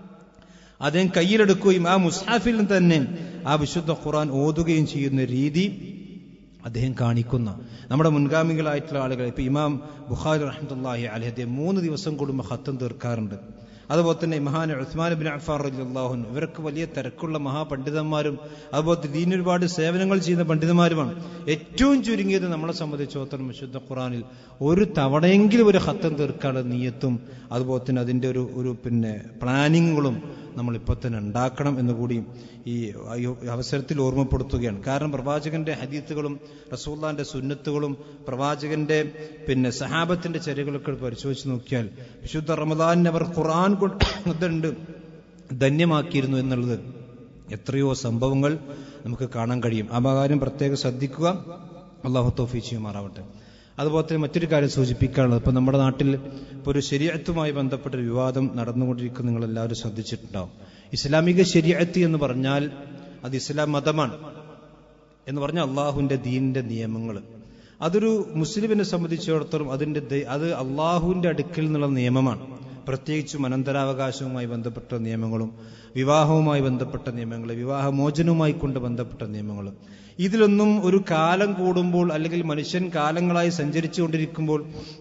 അദ്ദേഹം കയ്യിലെടുക്കുകയും ആ മുസ്ഹാഫിൽ തന്നെ ആ വിശുദ്ധ ഖുറാൻ ഓതുകയും ചെയ്യുന്ന രീതി അദ്ദേഹം കാണിക്കുന്ന നമ്മുടെ മുൻഗാമികളായിട്ടുള്ള ആളുകൾ ഇപ്പൊ ഇമാം ബുഖാരി റഹ്മത്തുല്ലാഹി അലി അദ്ദേഹം മൂന്ന് ദിവസം കൂടുമ്പോൾ ഹത്തം തീർക്കാറുണ്ട് അതുപോലെ തന്നെ മഹാൻ ഉസ്മാൻ ബിൻ അഫാർ അള്ളാഹുൻ ഇവരൊക്കെ വലിയ തിരക്കുള്ള മഹാപണ്ഡിതന്മാരും അതുപോലെ ദീൻ ഒരുപാട് സേവനങ്ങൾ ചെയ്യുന്ന പണ്ഡിതന്മാരുമാണ് ഏറ്റവും ചുരുങ്ങിയത് നമ്മളെ സംബന്ധിച്ചിടത്തോളം വിശുദ്ധ ഖുറാനിൽ ഒരു തവണയെങ്കിലും ഒരു ഹത്തം തീർക്കാനുള്ള നീയത്തും അതുപോലെ തന്നെ അതിൻ്റെ ഒരു ഒരു പിന്നെ പ്ലാനിങ്ങുകളും നമ്മൾ ഇപ്പോൾ തന്നെ ഉണ്ടാക്കണം എന്ന് കൂടി ഈ അവസരത്തിൽ ഓർമ്മപ്പെടുത്തുകയാണ് കാരണം പ്രവാചകന്റെ ഹദീത്തുകളും റസൂല്ലാന്റെ സുന്നത്തുകളും പ്രവാചകന്റെ പിന്നെ സഹാബത്തിന്റെ ചര്യകളൊക്കെ പരിശോധിച്ച് നോക്കിയാൽ വിശുദ്ധ റമദാനിനെ അവർ ഖുർആൻ കൊണ്ടുണ്ട് ധന്യമാക്കിയിരുന്നു എന്നുള്ളത് എത്രയോ സംഭവങ്ങൾ നമുക്ക് കാണാൻ കഴിയും ആ കാര്യം പ്രത്യേകം ശ്രദ്ധിക്കുക അള്ളാഹു തോഫി ചെയ്യുമാറാവട്ടെ അതുപോലെ തന്നെ മറ്റൊരു കാര്യം സൂചിപ്പിക്കാനുള്ളത് ഇപ്പൊ നമ്മുടെ നാട്ടിൽ ഇപ്പൊ ഒരു ശരീരത്തുമായി ബന്ധപ്പെട്ട ഒരു വിവാദം നടന്നുകൊണ്ടിരിക്കുന്ന നിങ്ങൾ എല്ലാവരും ശ്രദ്ധിച്ചിട്ടുണ്ടാവും ഇസ്ലാമിക ശരീരത്ത് എന്ന് പറഞ്ഞാൽ അത് ഇസ്ലാം മതമാണ് എന്ന് പറഞ്ഞാൽ അള്ളാഹുവിന്റെ ദീനിന്റെ നിയമങ്ങൾ അതൊരു മുസ്ലിമിനെ സംബന്ധിച്ചിടത്തോളം അതിന്റെ അത് അള്ളാഹുവിന്റെ അടുക്കൽ നിന്നുള്ള നിയമമാണ് പ്രത്യേകിച്ചും അനന്തരാവകാശവുമായി ബന്ധപ്പെട്ട നിയമങ്ങളും വിവാഹവുമായി ബന്ധപ്പെട്ട നിയമങ്ങൾ വിവാഹമോചനവുമായി കൊണ്ട് ബന്ധപ്പെട്ട നിയമങ്ങൾ ഇതിലൊന്നും ഒരു കാലം കൂടുമ്പോൾ അല്ലെങ്കിൽ മനുഷ്യൻ കാലങ്ങളായി സഞ്ചരിച്ചുകൊണ്ടിരിക്കുമ്പോൾ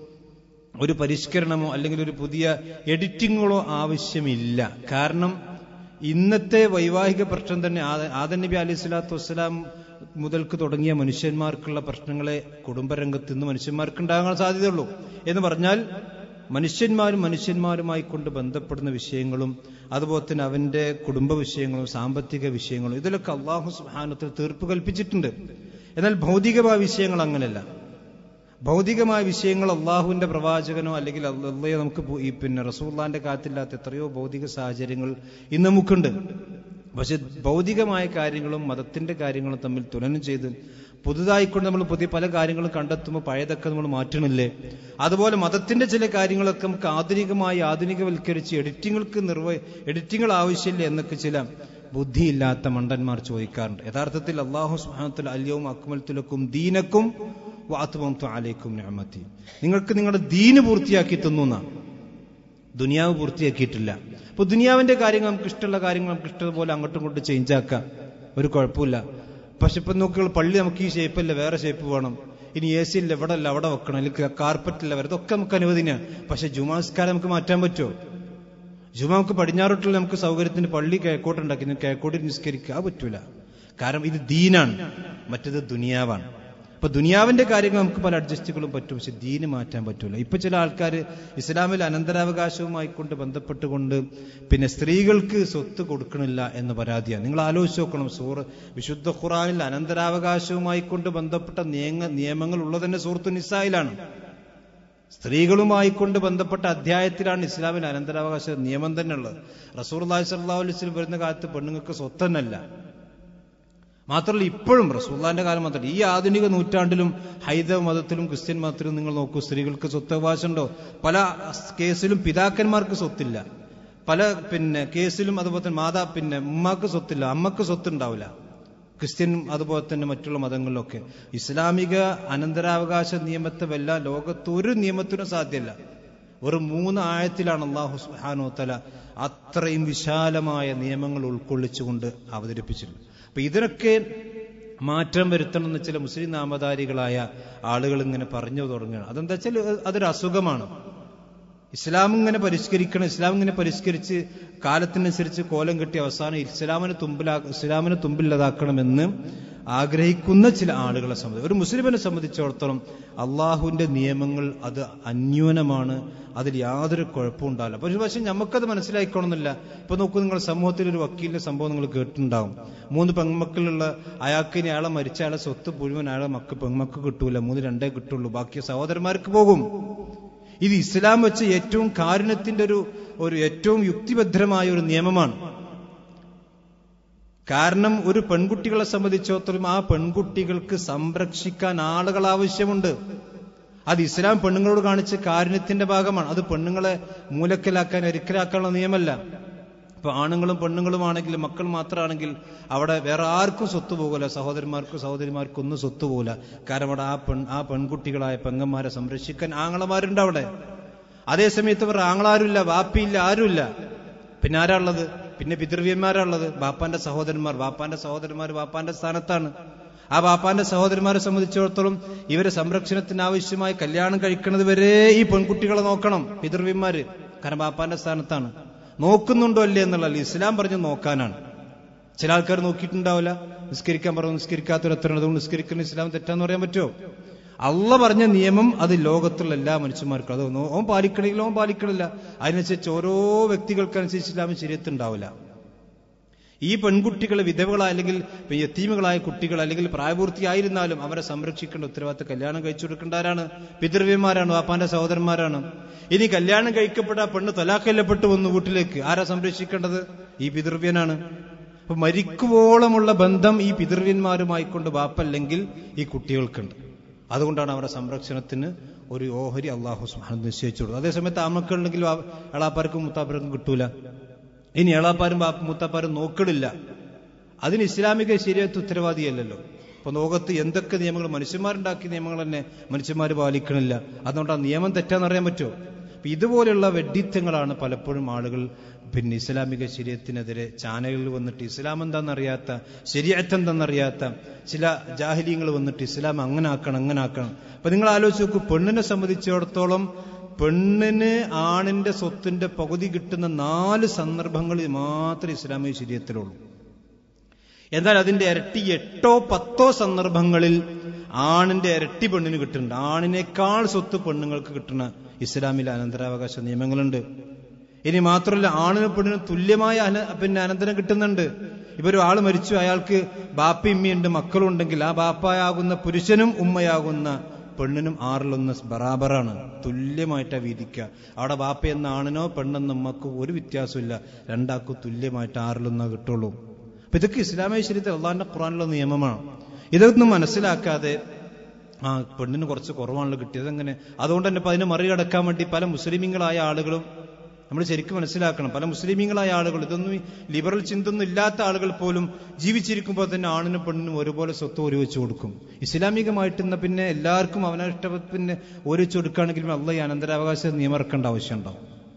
ഒരു പരിഷ്കരണമോ അല്ലെങ്കിൽ ഒരു പുതിയ എഡിറ്റിങ്ങുകളോ ആവശ്യമില്ല കാരണം ഇന്നത്തെ വൈവാഹിക പ്രശ്നം തന്നെ ആദൻ നബി അലി സ്വലാത്തു വസ്സലാം മുതൽക്ക് തുടങ്ങിയ മനുഷ്യന്മാർക്കുള്ള പ്രശ്നങ്ങളെ കുടുംബരംഗത്ത് നിന്ന് മനുഷ്യന്മാർക്ക് ഉണ്ടാകാൻ സാധ്യതയുള്ളൂ എന്ന് പറഞ്ഞാൽ മനുഷ്യന്മാരും മനുഷ്യന്മാരുമായി കൊണ്ട് ബന്ധപ്പെടുന്ന വിഷയങ്ങളും അതുപോലെ തന്നെ അവന്റെ കുടുംബ വിഷയങ്ങളും സാമ്പത്തിക വിഷയങ്ങളും ഇതിലൊക്കെ അള്ളാഹു സുഹാനത്തിൽ തീർപ്പ് കൽപ്പിച്ചിട്ടുണ്ട് എന്നാൽ ഭൗതികമായ വിഷയങ്ങൾ അങ്ങനെയല്ല ഭൗതികമായ വിഷയങ്ങൾ അള്ളാഹുവിന്റെ പ്രവാചകനോ അല്ലെങ്കിൽ അള്ളയെ നമുക്ക് ഈ പിന്നെ റസൂള്ളാന്റെ കാത്തില്ലാത്ത എത്രയോ ഭൗതിക സാഹചര്യങ്ങൾ ഇന്ന് നമുക്കുണ്ട് പക്ഷെ ഭൗതികമായ കാര്യങ്ങളും മതത്തിന്റെ കാര്യങ്ങളും തമ്മിൽ തുലനം ചെയ്ത് പുതുതായിക്കൊണ്ട് നമ്മൾ പുതിയ പല കാര്യങ്ങളും കണ്ടെത്തുമ്പോൾ പഴയതൊക്കെ നമ്മൾ മാറ്റണില്ലേ അതുപോലെ മതത്തിന്റെ ചില കാര്യങ്ങളൊക്കെ നമുക്ക് ആധുനികമായി ആധുനികവൽക്കരിച്ച് എഡിറ്റിങ്ങൾക്ക് നിർവ എഡിറ്റിങ്ങൾ ആവശ്യമില്ല എന്നൊക്കെ ചില ബുദ്ധിയില്ലാത്ത മണ്ടന്മാർ ചോദിക്കാറുണ്ട് യഥാർത്ഥത്തിൽ അള്ളാഹു സുഹാനത്തുൽ അല്യവും അക്മൽത്തുലക്കും ദീനക്കും വാത്തുമത്തു ആലേക്കും ഞാമത്തി നിങ്ങൾക്ക് നിങ്ങളുടെ ദീന് പൂർത്തിയാക്കി തന്നു എന്നാണ് ദുനിയാവ് പൂർത്തിയാക്കിയിട്ടില്ല അപ്പൊ ദുനിയാവിന്റെ കാര്യങ്ങൾ നമുക്ക് ഇഷ്ടമുള്ള കാര്യങ്ങൾ നമുക്ക് ഇഷ്ടപോലെ അങ്ങോട്ടും ഇങ്ങോട്ടും ചേഞ്ച് ആക്കാം ഒരു കുഴപ്പമില്ല പക്ഷെ ഇപ്പൊ നോക്കിയുള്ള പള്ളി നമുക്ക് ഈ ഷേപ്പല്ല വേറെ ഷേപ്പ് വേണം ഇനി എ സി ഇല്ല ഇവിടെ അല്ല അവിടെ വെക്കണം അല്ലെങ്കിൽ കാർപ്പറ്റ് ഇല്ല ഇതൊക്കെ നമുക്ക് അനുവദനീയാണ് പക്ഷെ ജുമാസ്കാരം നമുക്ക് മാറ്റാൻ പറ്റുമോ ജുമാ നമുക്ക് പടിഞ്ഞാറോട്ടുള്ള നമുക്ക് സൗകര്യത്തിന് പള്ളി കിഴക്കോട്ടുണ്ടാക്കി കിഴക്കോട്ട് നിസ്കരിക്കുക പറ്റൂല കാരണം ഇത് ദീനാണ് മറ്റത് ദുനിയാവാണ് അപ്പൊ ദുനിയാവിന്റെ കാര്യങ്ങൾ നമുക്ക് പല അഡ്ജസ്റ്റുകളും പറ്റും പക്ഷെ ദീന് മാറ്റാൻ പറ്റൂല ഇപ്പൊ ചില ആൾക്കാർ ഇസ്ലാമിൽ അനന്തരാവകാശവുമായി കൊണ്ട് ബന്ധപ്പെട്ടുകൊണ്ട് പിന്നെ സ്ത്രീകൾക്ക് സ്വത്ത് കൊടുക്കണില്ല എന്ന് പരാതിയാണ് നിങ്ങൾ ആലോചിച്ച് നോക്കണം സൂറ് വിശുദ്ധ ഖുറാനിൽ അനന്തരാവകാശവുമായി കൊണ്ട് ബന്ധപ്പെട്ട നിയമ നിയമങ്ങൾ ഉള്ളത് തന്നെ സൂറത്തു നിസായിലാണ് സ്ത്രീകളുമായി കൊണ്ട് ബന്ധപ്പെട്ട അധ്യായത്തിലാണ് ഇസ്ലാമിൽ അനന്തരാവകാശ നിയമം തന്നെ ഉള്ളത് റസൂർ അള്ളാഹി സല്ലാഹു അലൈസ്ലം വരുന്ന കാലത്ത് പെണ്ണുങ്ങൾക്ക് സ്വത്തന്നല്ല മാത്രമല്ല ഇപ്പോഴും റസൂള്ളാന്റെ കാലം മാത്രമല്ല ഈ ആധുനിക നൂറ്റാണ്ടിലും ഹൈദവ മതത്തിലും ക്രിസ്ത്യൻ മതത്തിലും നിങ്ങൾ നോക്കൂ സ്ത്രീകൾക്ക് സ്വത്തവകാശമുണ്ടോ പല കേസിലും പിതാക്കന്മാർക്ക് സ്വത്തില്ല പല പിന്നെ കേസിലും അതുപോലെ തന്നെ മാതാ പിന്നെ ഉമ്മാക്ക് സ്വത്തില്ല അമ്മക്ക് സ്വത്തുണ്ടാവില്ല ക്രിസ്ത്യൻ അതുപോലെ തന്നെ മറ്റുള്ള മതങ്ങളിലൊക്കെ ഇസ്ലാമിക അനന്തരാവകാശ നിയമത്തെ വല്ല ലോകത്ത് ഒരു നിയമത്തിനും സാധ്യമല്ല ഒരു മൂന്ന് ആയത്തിലാണ് അള്ളാഹു സുഹാനോ തല അത്രയും വിശാലമായ നിയമങ്ങൾ ഉൾക്കൊള്ളിച്ചുകൊണ്ട് അവതരിപ്പിച്ചിട്ടുള്ളത് അപ്പൊ ഇതിനൊക്കെ മാറ്റം വരുത്തണമെന്ന് ചില മുസ്ലിം നാമധാരികളായ ആളുകൾ ഇങ്ങനെ പറഞ്ഞു തുടങ്ങുകയാണ് അതെന്താ വെച്ചാൽ അതൊരു അസുഖമാണ് ഇസ്ലാം ഇങ്ങനെ പരിഷ്കരിക്കണം ഇസ്ലാം ഇങ്ങനെ പരിഷ്കരിച്ച് കാലത്തിനനുസരിച്ച് കോലം കെട്ടി അവസാനം ഇസ്ലാമിനെ തുമ്പിലാ ഇസ്ലാമിനെ തുമ്പില്ലതാക്കണമെന്ന് ആഗ്രഹിക്കുന്ന ചില ആളുകളെ സംബന്ധിച്ച് ഒരു മുസ്ലിമിനെ സംബന്ധിച്ചിടത്തോളം അള്ളാഹുവിന്റെ നിയമങ്ങൾ അത് അന്യൂനമാണ് അതിൽ യാതൊരു കുഴപ്പവും ഉണ്ടാവില്ല പക്ഷെ പക്ഷെ നമുക്കത് മനസ്സിലായിക്കോണമെന്നില്ല ഇപ്പൊ നോക്കൂ നിങ്ങൾ സമൂഹത്തിൽ ഒരു വക്കീലിന്റെ സംഭവം നിങ്ങൾ കേട്ടിട്ടുണ്ടാവും മൂന്ന് പെൺമക്കളുള്ള അയാൾക്ക് ഇനി അയാളെ മരിച്ച അയാളെ സ്വത്ത് മുഴുവൻ അയാളെ മക്ക പെൺമക്ക് കിട്ടൂല മൂന്ന് രണ്ടേ കിട്ടുള്ളൂ ബാക്കി സഹോദരന്മാർക്ക് പോകും ഇത് ഇസ്ലാം വെച്ച് ഏറ്റവും കാരുണ്യത്തിന്റെ ഒരു ഒരു ഏറ്റവും യുക്തിഭദ്രമായ ഒരു നിയമമാണ് കാരണം ഒരു പെൺകുട്ടികളെ സംബന്ധിച്ചിടത്തോളം ആ പെൺകുട്ടികൾക്ക് സംരക്ഷിക്കാൻ ആളുകൾ ആവശ്യമുണ്ട് അത് ഇസ്ലാം പെണ്ണുങ്ങളോട് കാണിച്ച കാരുണ്യത്തിന്റെ ഭാഗമാണ് അത് പെണ്ണുങ്ങളെ മൂലക്കലാക്കാൻ ഒരിക്കലാക്കാനുള്ള നിയമമല്ല ഇപ്പൊ ആണുങ്ങളും പെണ്ണുങ്ങളുമാണെങ്കിൽ മക്കൾ മാത്രമാണെങ്കിൽ അവിടെ വേറെ ആർക്കും സ്വത്ത് പോകില്ല സഹോദരന്മാർക്കും സഹോദരിമാർക്കും ഒന്നും സ്വത്ത് പോകില്ല കാരണം അവിടെ ആ പെൺ ആ പെൺകുട്ടികളായ പെങ്ങന്മാരെ സംരക്ഷിക്കാൻ ആങ്ങളമാരുണ്ട് അവിടെ അതേസമയത്ത് ഇവർ ആങ്ങളാരുമില്ല വാപ്പിയില്ല ആരുമില്ല പിന്നെ ആരാ ഉള്ളത് പിന്നെ പിതൃവ്യന്മാരാണുള്ളത് ബാപ്പാന്റെ സഹോദരന്മാർ ബാപ്പാന്റെ സഹോദരന്മാർ ബാപ്പാന്റെ സ്ഥാനത്താണ് ആ ബാപ്പാന്റെ സഹോദരന്മാരെ സംബന്ധിച്ചിടത്തോളം ഇവരെ സംരക്ഷണത്തിന് ആവശ്യമായി കല്യാണം കഴിക്കുന്നത് വരെ ഈ പെൺകുട്ടികളെ നോക്കണം പിതൃവ്യന്മാര് കാരണം ബാപ്പാന്റെ സ്ഥാനത്താണ് നോക്കുന്നുണ്ടോ അല്ലേ എന്നുള്ളത് ഇസ്ലാം പറഞ്ഞ് നോക്കാനാണ് ചില ആൾക്കാർ നോക്കിയിട്ടുണ്ടാവില്ല നിസ്കരിക്കാൻ പറഞ്ഞു നിസ്കരിക്കാത്തൊരു എത്ര അതുകൊണ്ട് നിസ്കരിക്കുന്ന ഇസ്ലാം തെറ്റാന്ന് പറയാൻ പറ്റുമോ അള്ള പറഞ്ഞ നിയമം അത് ലോകത്തുള്ള എല്ലാ മനുഷ്യന്മാർക്കും അത് ഓൻ പാലിക്കണമെങ്കിൽ ഓൻ പാലിക്കണില്ല അതിനനുസരിച്ച് ഓരോ വ്യക്തികൾക്കനുസരിച്ച് ഇസ്ലാമിൽ ശരീരത്തുണ്ടാവില്ല ഈ പെൺകുട്ടികൾ വിധവകളായ അല്ലെങ്കിൽ യത്തീമുകളായ കുട്ടികൾ അല്ലെങ്കിൽ പ്രായപൂർത്തിയായിരുന്നാലും അവരെ സംരക്ഷിക്കേണ്ട ഉത്തരവാദിത്തം കല്യാണം കഴിച്ചു കൊടുക്കേണ്ടവരാണ് പിതൃവ്യന്മാരാണ് വാപ്പാന്റെ സഹോദരന്മാരാണ് ഇനി കല്യാണം കഴിക്കപ്പെട്ട ആ പെണ്ണ് തലാക്കല്ലപ്പെട്ടു വന്നു വീട്ടിലേക്ക് ആരാ സംരക്ഷിക്കേണ്ടത് ഈ പിതൃവ്യനാണ് അപ്പൊ മരിക്കുവോളമുള്ള ബന്ധം ഈ പിതൃവ്യന്മാരുമായി കൊണ്ട് വാപ്പല്ലെങ്കിൽ ഈ കുട്ടികൾക്കുണ്ട് അതുകൊണ്ടാണ് അവരുടെ സംരക്ഷണത്തിന് ഒരു ഓഹരി അള്ളാഹു സുഹാൻ നിശ്ചയിച്ചു കൊടുത്തത് അതേസമയത്ത് ആമക്കളുണ്ടെങ്കിൽ എളാപ്പാർക്കും മുത്താപ്പാർക്കും കിട്ടൂല ഇനി എളാപ്പാരും മുത്താപ്പാരും നോക്കണില്ല അതിന് ഇസ്ലാമിക ശരിയത്ത് ഉത്തരവാദിയല്ലല്ലോ ഇപ്പൊ ലോകത്ത് എന്തൊക്കെ നിയമങ്ങൾ മനുഷ്യന്മാരുണ്ടാക്കിയ നിയമങ്ങൾ തന്നെ മനുഷ്യന്മാർ പാലിക്കണില്ല അതുകൊണ്ട് ആ നിയമം തെറ്റാന്ന് അറിയാൻ പറ്റുമോ അപ്പൊ ഇതുപോലെയുള്ള വെഡിത്തങ്ങളാണ് പലപ്പോഴും ആളുകൾ പിന്നെ ഇസ്ലാമിക ശരീരത്തിനെതിരെ ചാനലുകളിൽ വന്നിട്ട് ഇസ്ലാം എന്താണെന്നറിയാത്ത ശരിയത്ത് എന്തെന്നറിയാത്ത ചില ജാഹിലീങ്ങൾ വന്നിട്ട് ഇസ്ലാം അങ്ങനെ ആക്കണം അങ്ങനെ ആക്കണം അപ്പൊ നിങ്ങൾ ആലോചിച്ച് നോക്കൂ പെണ്ണിനെ സംബന്ധിച്ചിടത്തോളം പെണ്ണിന് ആണിന്റെ സ്വത്തിന്റെ പകുതി കിട്ടുന്ന നാല് സന്ദർഭങ്ങളിൽ മാത്രമേ ഇസ്ലാമിക ശരീരത്തിലുള്ളൂ എന്നാൽ അതിന്റെ ഇരട്ടി എട്ടോ പത്തോ സന്ദർഭങ്ങളിൽ ആണിന്റെ ഇരട്ടി പെണ്ണിന് കിട്ടുന്നുണ്ട് ആണിനേക്കാൾ സ്വത്ത് പെണ്ണുങ്ങൾക്ക് കിട്ടുന്ന ഇസ്ലാമിലെ അനന്തരാവകാശ നിയമങ്ങളുണ്ട് ഇനി മാത്രമല്ല ആണിനും പെണ്ണിനും തുല്യമായ അന പിന്നെ അനന്തരം കിട്ടുന്നുണ്ട് ഇപ്പൊ ഒരു ആള് മരിച്ചു അയാൾക്ക് ബാപ്പ ഇമ്മയുണ്ട് മക്കളുണ്ടെങ്കിൽ ആ ബാപ്പയാകുന്ന പുരുഷനും ഉമ്മയാകുന്ന പെണ്ണിനും ആറിലൊന്ന് ബറാബറാണ് തുല്യമായിട്ടാ വീതിക്കുക അവിടെ ബാപ്പ എന്ന ആണിനോ പെണ്ണെന്ന ഉമ്മക്കോ ഒരു വ്യത്യാസമില്ല രണ്ടാൾക്കും തുല്യമായിട്ട് ആറിലൊന്നോ കിട്ടുള്ളൂ അപ്പൊ ഇതൊക്കെ ഇസ്ലാമിക ശരീരത്തിൽ അള്ളാഹിന്റെ ഖുറാനുള്ള നിയമമാണ് ഇതൊന്നും മനസ്സിലാക്കാതെ ആ പെണ്ണിന് കുറച്ച് കുറവാണല്ലോ കിട്ടിയത് അങ്ങനെ അതുകൊണ്ട് തന്നെ ഇപ്പൊ അതിനെ മറികടക്കാൻ വേണ്ടി പല മുസ്ലിമീങ്ങളായ ആളുകളും നമ്മൾ ശരിക്കും മനസ്സിലാക്കണം പല മുസ്ലിമീങ്ങളായ ആളുകൾ ഇതൊന്നും ലിബറൽ ചിന്തൊന്നും ഇല്ലാത്ത ആളുകൾ പോലും ജീവിച്ചിരിക്കുമ്പോൾ തന്നെ ആണിനും പെണ്ണിനും ഒരുപോലെ സ്വത്ത് ഒരുവെച്ച് കൊടുക്കും ഇസ്ലാമികമായിട്ട് പിന്നെ എല്ലാവർക്കും അവനിഷ്ടത്തിന് ഒരുവെച്ച് കൊടുക്കുകയാണെങ്കിലും അള്ള ഈ അനന്തരാവകാശ നിയമം ഇറക്കേണ്ട ആവശ്യമുണ്ടാവും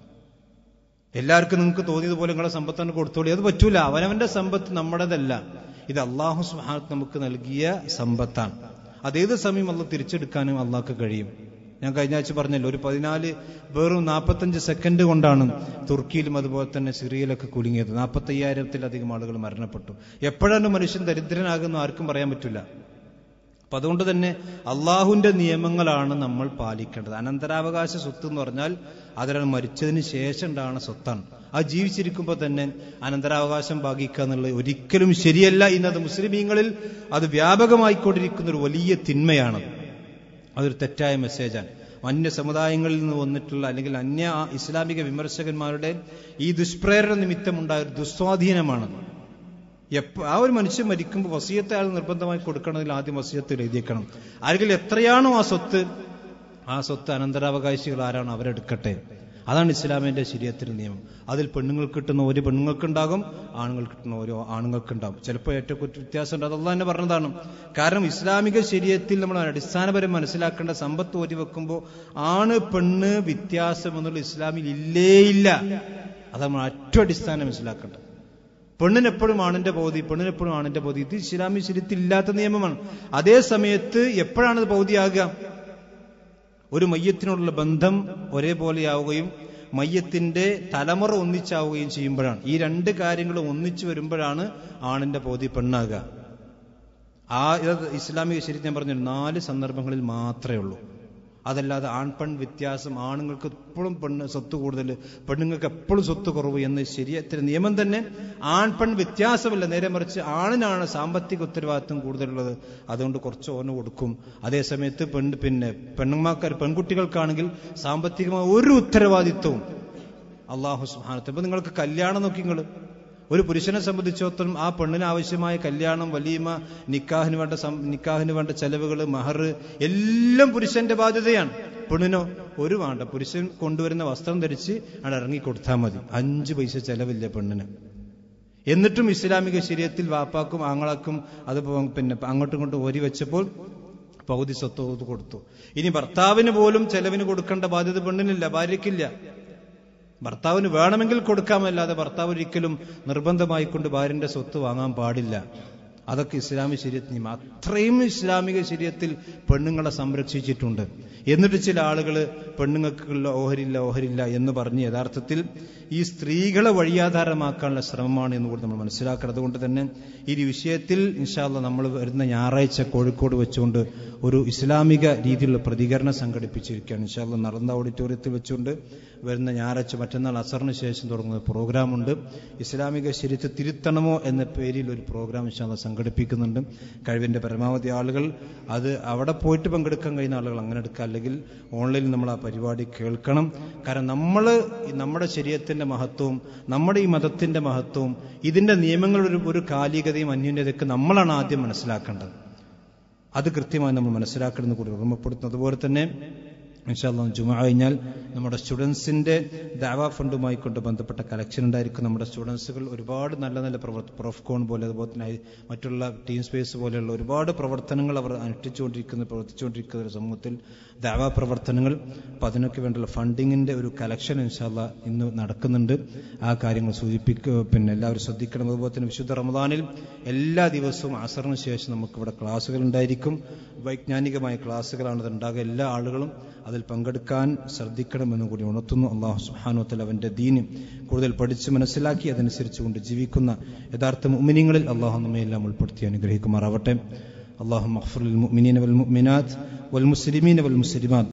എല്ലാവർക്കും നിങ്ങൾക്ക് തോന്നിയതുപോലെ നിങ്ങളെ സമ്പത്താണ് കൊടുത്തോളി അത് പറ്റൂല അവനവന്റെ സമ്പത്ത് നമ്മുടേതല്ല ഇത് അള്ളാഹു സുഹാത്ത് നമുക്ക് നൽകിയ സമ്പത്താണ് അതേത് സമയം അള്ള തിരിച്ചെടുക്കാനും അള്ളാഹ്ക്ക് കഴിയും ഞാൻ കഴിഞ്ഞ ആഴ്ച പറഞ്ഞല്ലോ ഒരു പതിനാല് വെറും നാൽപ്പത്തഞ്ച് സെക്കൻഡ് കൊണ്ടാണ് തുർക്കിയിലും അതുപോലെ തന്നെ സിറിയയിലൊക്കെ കുലുങ്ങിയത് നാൽപ്പത്തി അയ്യായിരത്തിലധികം ആളുകൾ മരണപ്പെട്ടു എപ്പോഴാണ് മനുഷ്യൻ ദരിദ്രനാകുന്ന ആർക്കും പറയാൻ പറ്റില്ല അപ്പൊ അതുകൊണ്ട് തന്നെ അള്ളാഹുവിന്റെ നിയമങ്ങളാണ് നമ്മൾ പാലിക്കേണ്ടത് അനന്തരാവകാശ സ്വത്ത് എന്ന് പറഞ്ഞാൽ അതിലാണ് മരിച്ചതിന് ശേഷം ഉണ്ടാകുന്ന സ്വത്താണ് ആ ജീവിച്ചിരിക്കുമ്പോൾ തന്നെ അനന്തരാവകാശം ഭാഗിക്കുക എന്നുള്ളത് ഒരിക്കലും ശരിയല്ല ഇന്നത് മുസ്ലിമീങ്ങളിൽ അത് വ്യാപകമായിക്കൊണ്ടിരിക്കുന്ന ഒരു വലിയ തിന്മയാണ് അതൊരു തെറ്റായ മെസ്സേജാണ് അന്യ സമുദായങ്ങളിൽ നിന്ന് വന്നിട്ടുള്ള അല്ലെങ്കിൽ അന്യ ഇസ്ലാമിക വിമർശകന്മാരുടെ ഈ ദുഷ്പ്രേരണ നിമിത്തമുണ്ടായ ഒരു ദുസ്വാധീനമാണ് എപ്പ ആ ഒരു മനുഷ്യൻ മരിക്കുമ്പോൾ വസീയത്ത് അയാൾ നിർബന്ധമായി കൊടുക്കണമെങ്കിൽ ആദ്യം വസീയത്ത് എഴുതിയേക്കണം ആരെങ്കിലും എത്രയാണോ ആ സ്വത്ത് ആ സ്വത്ത് അനന്തരാവകാശികൾ ആരാണ് അവരെടുക്കട്ടെ അതാണ് ഇസ്ലാമിന്റെ ശരീരത്തിന് നിയമം അതിൽ പെണ്ണുങ്ങൾക്ക് കിട്ടുന്ന ഒരു പെണ്ണുങ്ങൾക്കുണ്ടാകും ആണുങ്ങൾ കിട്ടുന്ന ഓരോ ആണുങ്ങൾക്കുണ്ടാകും ചിലപ്പോൾ ഏറ്റവും കുറ്റ വ്യത്യാസമുണ്ട് അതല്ല തന്നെ പറഞ്ഞതാണ് കാരണം ഇസ്ലാമിക ശരീരത്തിൽ നമ്മൾ അടിസ്ഥാനപരം മനസ്സിലാക്കേണ്ട സമ്പത്ത് ഓരി വെക്കുമ്പോൾ ആണ് പെണ്ണ് വ്യത്യാസം എന്നുള്ള ഇസ്ലാമിൽ ഇല്ലേ ഇല്ല അത് നമ്മൾ ഏറ്റവും അടിസ്ഥാനം മനസ്സിലാക്കേണ്ടത് പെണ്ണിനെപ്പോഴും ആണിന്റെ ബോധി പെണ്ണിനെപ്പോഴും ആണിന്റെ ബോധി ഇത് ഇസ്ലാമി ശരീരത്തിൽ ഇല്ലാത്ത നിയമമാണ് അതേ സമയത്ത് എപ്പോഴാണ് ഇത് ബോധിയാകുക ഒരു മയ്യത്തിനോടുള്ള ബന്ധം ഒരേപോലെയാവുകയും മയ്യത്തിന്റെ തലമുറ ഒന്നിച്ചാവുകയും ചെയ്യുമ്പോഴാണ് ഈ രണ്ട് കാര്യങ്ങളും ഒന്നിച്ചു വരുമ്പോഴാണ് ആണിന്റെ ബോധി പെണ്ണാകുക ആ ഇത് ഇസ്ലാമിക ശരീരത്തിൽ ഞാൻ പറഞ്ഞു നാല് സന്ദർഭങ്ങളിൽ മാത്രമേ ഉള്ളൂ അതല്ലാതെ ആൺപെൺ വ്യത്യാസം ആണുങ്ങൾക്ക് എപ്പോഴും പെണ്ണ് സ്വത്ത് കൂടുതൽ പെണ്ണുങ്ങൾക്ക് എപ്പോഴും സ്വത്ത് കുറവ് എന്ന് ശരീരത്തിന് നിയമം തന്നെ ആൺപെൺ വ്യത്യാസമില്ല നേരെ മറിച്ച് ആണിനാണ് സാമ്പത്തിക ഉത്തരവാദിത്വം കൂടുതലുള്ളത് അതുകൊണ്ട് കുറച്ച് ഓന് കൊടുക്കും അതേസമയത്ത് പെൺ പിന്നെ പെണ്ണുമാക്കാർ പെൺകുട്ടികൾക്കാണെങ്കിൽ സാമ്പത്തികമായ ഒരു ഉത്തരവാദിത്വവും അള്ളാഹു സുഹാനത്ത് ഇപ്പൊ നിങ്ങൾക്ക് കല്യാണം നോക്കി നിങ്ങൾ ഒരു പുരുഷനെ സംബന്ധിച്ചിടത്തോളം ആ പെണ്ണിന് ആവശ്യമായ കല്യാണം വലീമ നിക്കാഹിന് വേണ്ട സം- നിക്കാഹിന് വേണ്ട ചെലവുകൾ മഹർ എല്ലാം പുരുഷന്റെ ബാധ്യതയാണ് പെണ്ണിനോ ഒരു വേണ്ട പുരുഷൻ കൊണ്ടുവരുന്ന വസ്ത്രം ധരിച്ച് അവിടെ ഇറങ്ങി കൊടുത്താൽ മതി അഞ്ച് പൈസ ചെലവില്ല പെണ്ണിന് എന്നിട്ടും ഇസ്ലാമിക ശരീരത്തിൽ വാപ്പാക്കും ആങ്ങളാക്കും അത് പോ- പിന്നെ അങ്ങോട്ടും ഇങ്ങോട്ടും ഓരി വെച്ചപ്പോൾ പകുതി സ്വത്ത് കൊടുത്തു ഇനി ഭർത്താവിന് പോലും ചെലവിന് കൊടുക്കേണ്ട ബാധ്യത പെണ്ണിനില്ല ഭാര്യയ്ക്കില്ല ഭർത്താവിന് വേണമെങ്കിൽ കൊടുക്കാമല്ലാതെ ഭർത്താവ് ഒരിക്കലും നിർബന്ധമായി കൊണ്ട് ഭാര്യന്റെ സ്വത്ത് വാങ്ങാൻ പാടില്ല അതൊക്കെ ഇസ്ലാമിക ശരീരത്തിൽ നിയമം അത്രയും ഇസ്ലാമിക ശരീരത്തിൽ പെണ്ണുങ്ങളെ സംരക്ഷിച്ചിട്ടുണ്ട് എന്നിട്ട് ചില ആളുകൾ പെണ്ണുങ്ങൾക്കുള്ള ഓഹരില്ല ഓഹരില്ല എന്ന് പറഞ്ഞ് യഥാർത്ഥത്തിൽ ഈ സ്ത്രീകളെ വഴിയാധാരമാക്കാനുള്ള ശ്രമമാണ് എന്ന് കൂടി നമ്മൾ മനസ്സിലാക്കണം അതുകൊണ്ട് തന്നെ ഈ ഒരു വിഷയത്തിൽ ഇൻഷാല്ല നമ്മൾ വരുന്ന ഞായറാഴ്ച കോഴിക്കോട് വെച്ചുകൊണ്ട് ഒരു ഇസ്ലാമിക രീതിയിലുള്ള പ്രതികരണം സംഘടിപ്പിച്ചിരിക്കുകയാണ് ഇൻഷാല്ല നടന്ന ഓഡിറ്റോറിയത്തിൽ വെച്ചുകൊണ്ട് വരുന്ന ഞായറാഴ്ച മറ്റന്നാൾ അസറിന് ശേഷം തുടങ്ങുന്ന പ്രോഗ്രാമുണ്ട് ഇസ്ലാമിക ശരീരത്തെ തിരുത്തണമോ എന്ന പേരിൽ ഒരു പ്രോഗ്രാം ഇൻഷാല്ല സംഘടിപ്പിക്കുന്നുണ്ട് കഴിവിന്റെ പരമാവധി ആളുകൾ അത് അവിടെ പോയിട്ട് പങ്കെടുക്കാൻ കഴിയുന്ന ആളുകൾ അങ്ങനെ എടുക്കുക അല്ലെങ്കിൽ ഓൺലൈനിൽ നമ്മൾ ആ പരിപാടി കേൾക്കണം കാരണം നമ്മൾ നമ്മുടെ ശരീരത്തിന്റെ മഹത്വവും നമ്മുടെ ഈ മതത്തിന്റെ മഹത്വവും ഇതിന്റെ നിയമങ്ങളുടെ ഒരു ഒരു കാലികതയും അന്യൂന്യതയൊക്കെ നമ്മളാണ് ആദ്യം മനസ്സിലാക്കേണ്ടത് അത് കൃത്യമായി നമ്മൾ മനസ്സിലാക്കണമെന്ന് കൂടി ഓർമ്മപ്പെടുത്തുന്നു അതുപോലെ തന്നെ ഇൻഷാല്ലാ ജുമ കഴിഞ്ഞാൽ നമ്മുടെ സ്റ്റുഡൻസിന്റെ ദാവാ ഫണ്ടുമായി കൊണ്ട് ബന്ധപ്പെട്ട കലക്ഷൻ ഉണ്ടായിരിക്കും നമ്മുടെ സ്റ്റുഡൻസുകൾ ഒരുപാട് നല്ല നല്ല പ്രവർ- പ്രൊഫ്കോൺ പോലെ അതുപോലെ തന്നെ മറ്റുള്ള ടീം സ്പേസ് പോലെയുള്ള ഒരുപാട് പ്രവർത്തനങ്ങൾ അവർ അനുഷ്ഠിച്ചുകൊണ്ടിരിക്കുന്ന പ്രവർത്തിച്ചുകൊണ്ടിരിക്കുന്ന ഒരു സമൂഹത്തിൽ ദാവാ പ്രവർത്തനങ്ങൾ അപ്പൊ അതിനൊക്കെ വേണ്ടിയുള്ള ഫണ്ടിങ്ങിന്റെ ഒരു കലക്ഷൻ ഇൻഷാല്ല ഇന്ന് നടക്കുന്നുണ്ട് ആ കാര്യങ്ങൾ സൂചിപ്പിക്കുക പിന്നെ എല്ലാവരും ശ്രദ്ധിക്കണം അതുപോലെ തന്നെ വിശുദ്ധ റമദാനിൽ എല്ലാ ദിവസവും അസറിന് ശേഷം നമുക്ക് ഇവിടെ ക്ലാസ്സുകൾ ഉണ്ടായിരിക്കും വൈജ്ഞാനികമായ ക്ലാസ്സുകളാണ് ഇത് ഉണ്ടാകുക എല്ലാ ആളുകളും അതിൽ പങ്കെടുക്കാൻ ശ്രദ്ധിക്കണമെന്ന് കൂടി ഉണർത്തുന്നു അള്ളാഹു സുഹാനുത്തൽ അവന്റെ ദീന് കൂടുതൽ പഠിച്ച് മനസ്സിലാക്കി അതനുസരിച്ച് കൊണ്ട് ജീവിക്കുന്ന യഥാർത്ഥ മുഅ്മിനീങ്ങളിൽ അള്ളാഹു നമ്മയെല്ലാം ഉൾപ്പെടുത്തി അനുഗ്രഹിക്കുമാറാവട്ടെ اللهم اغفر للمؤمنين والمؤمنات والمسلمين والمسلمات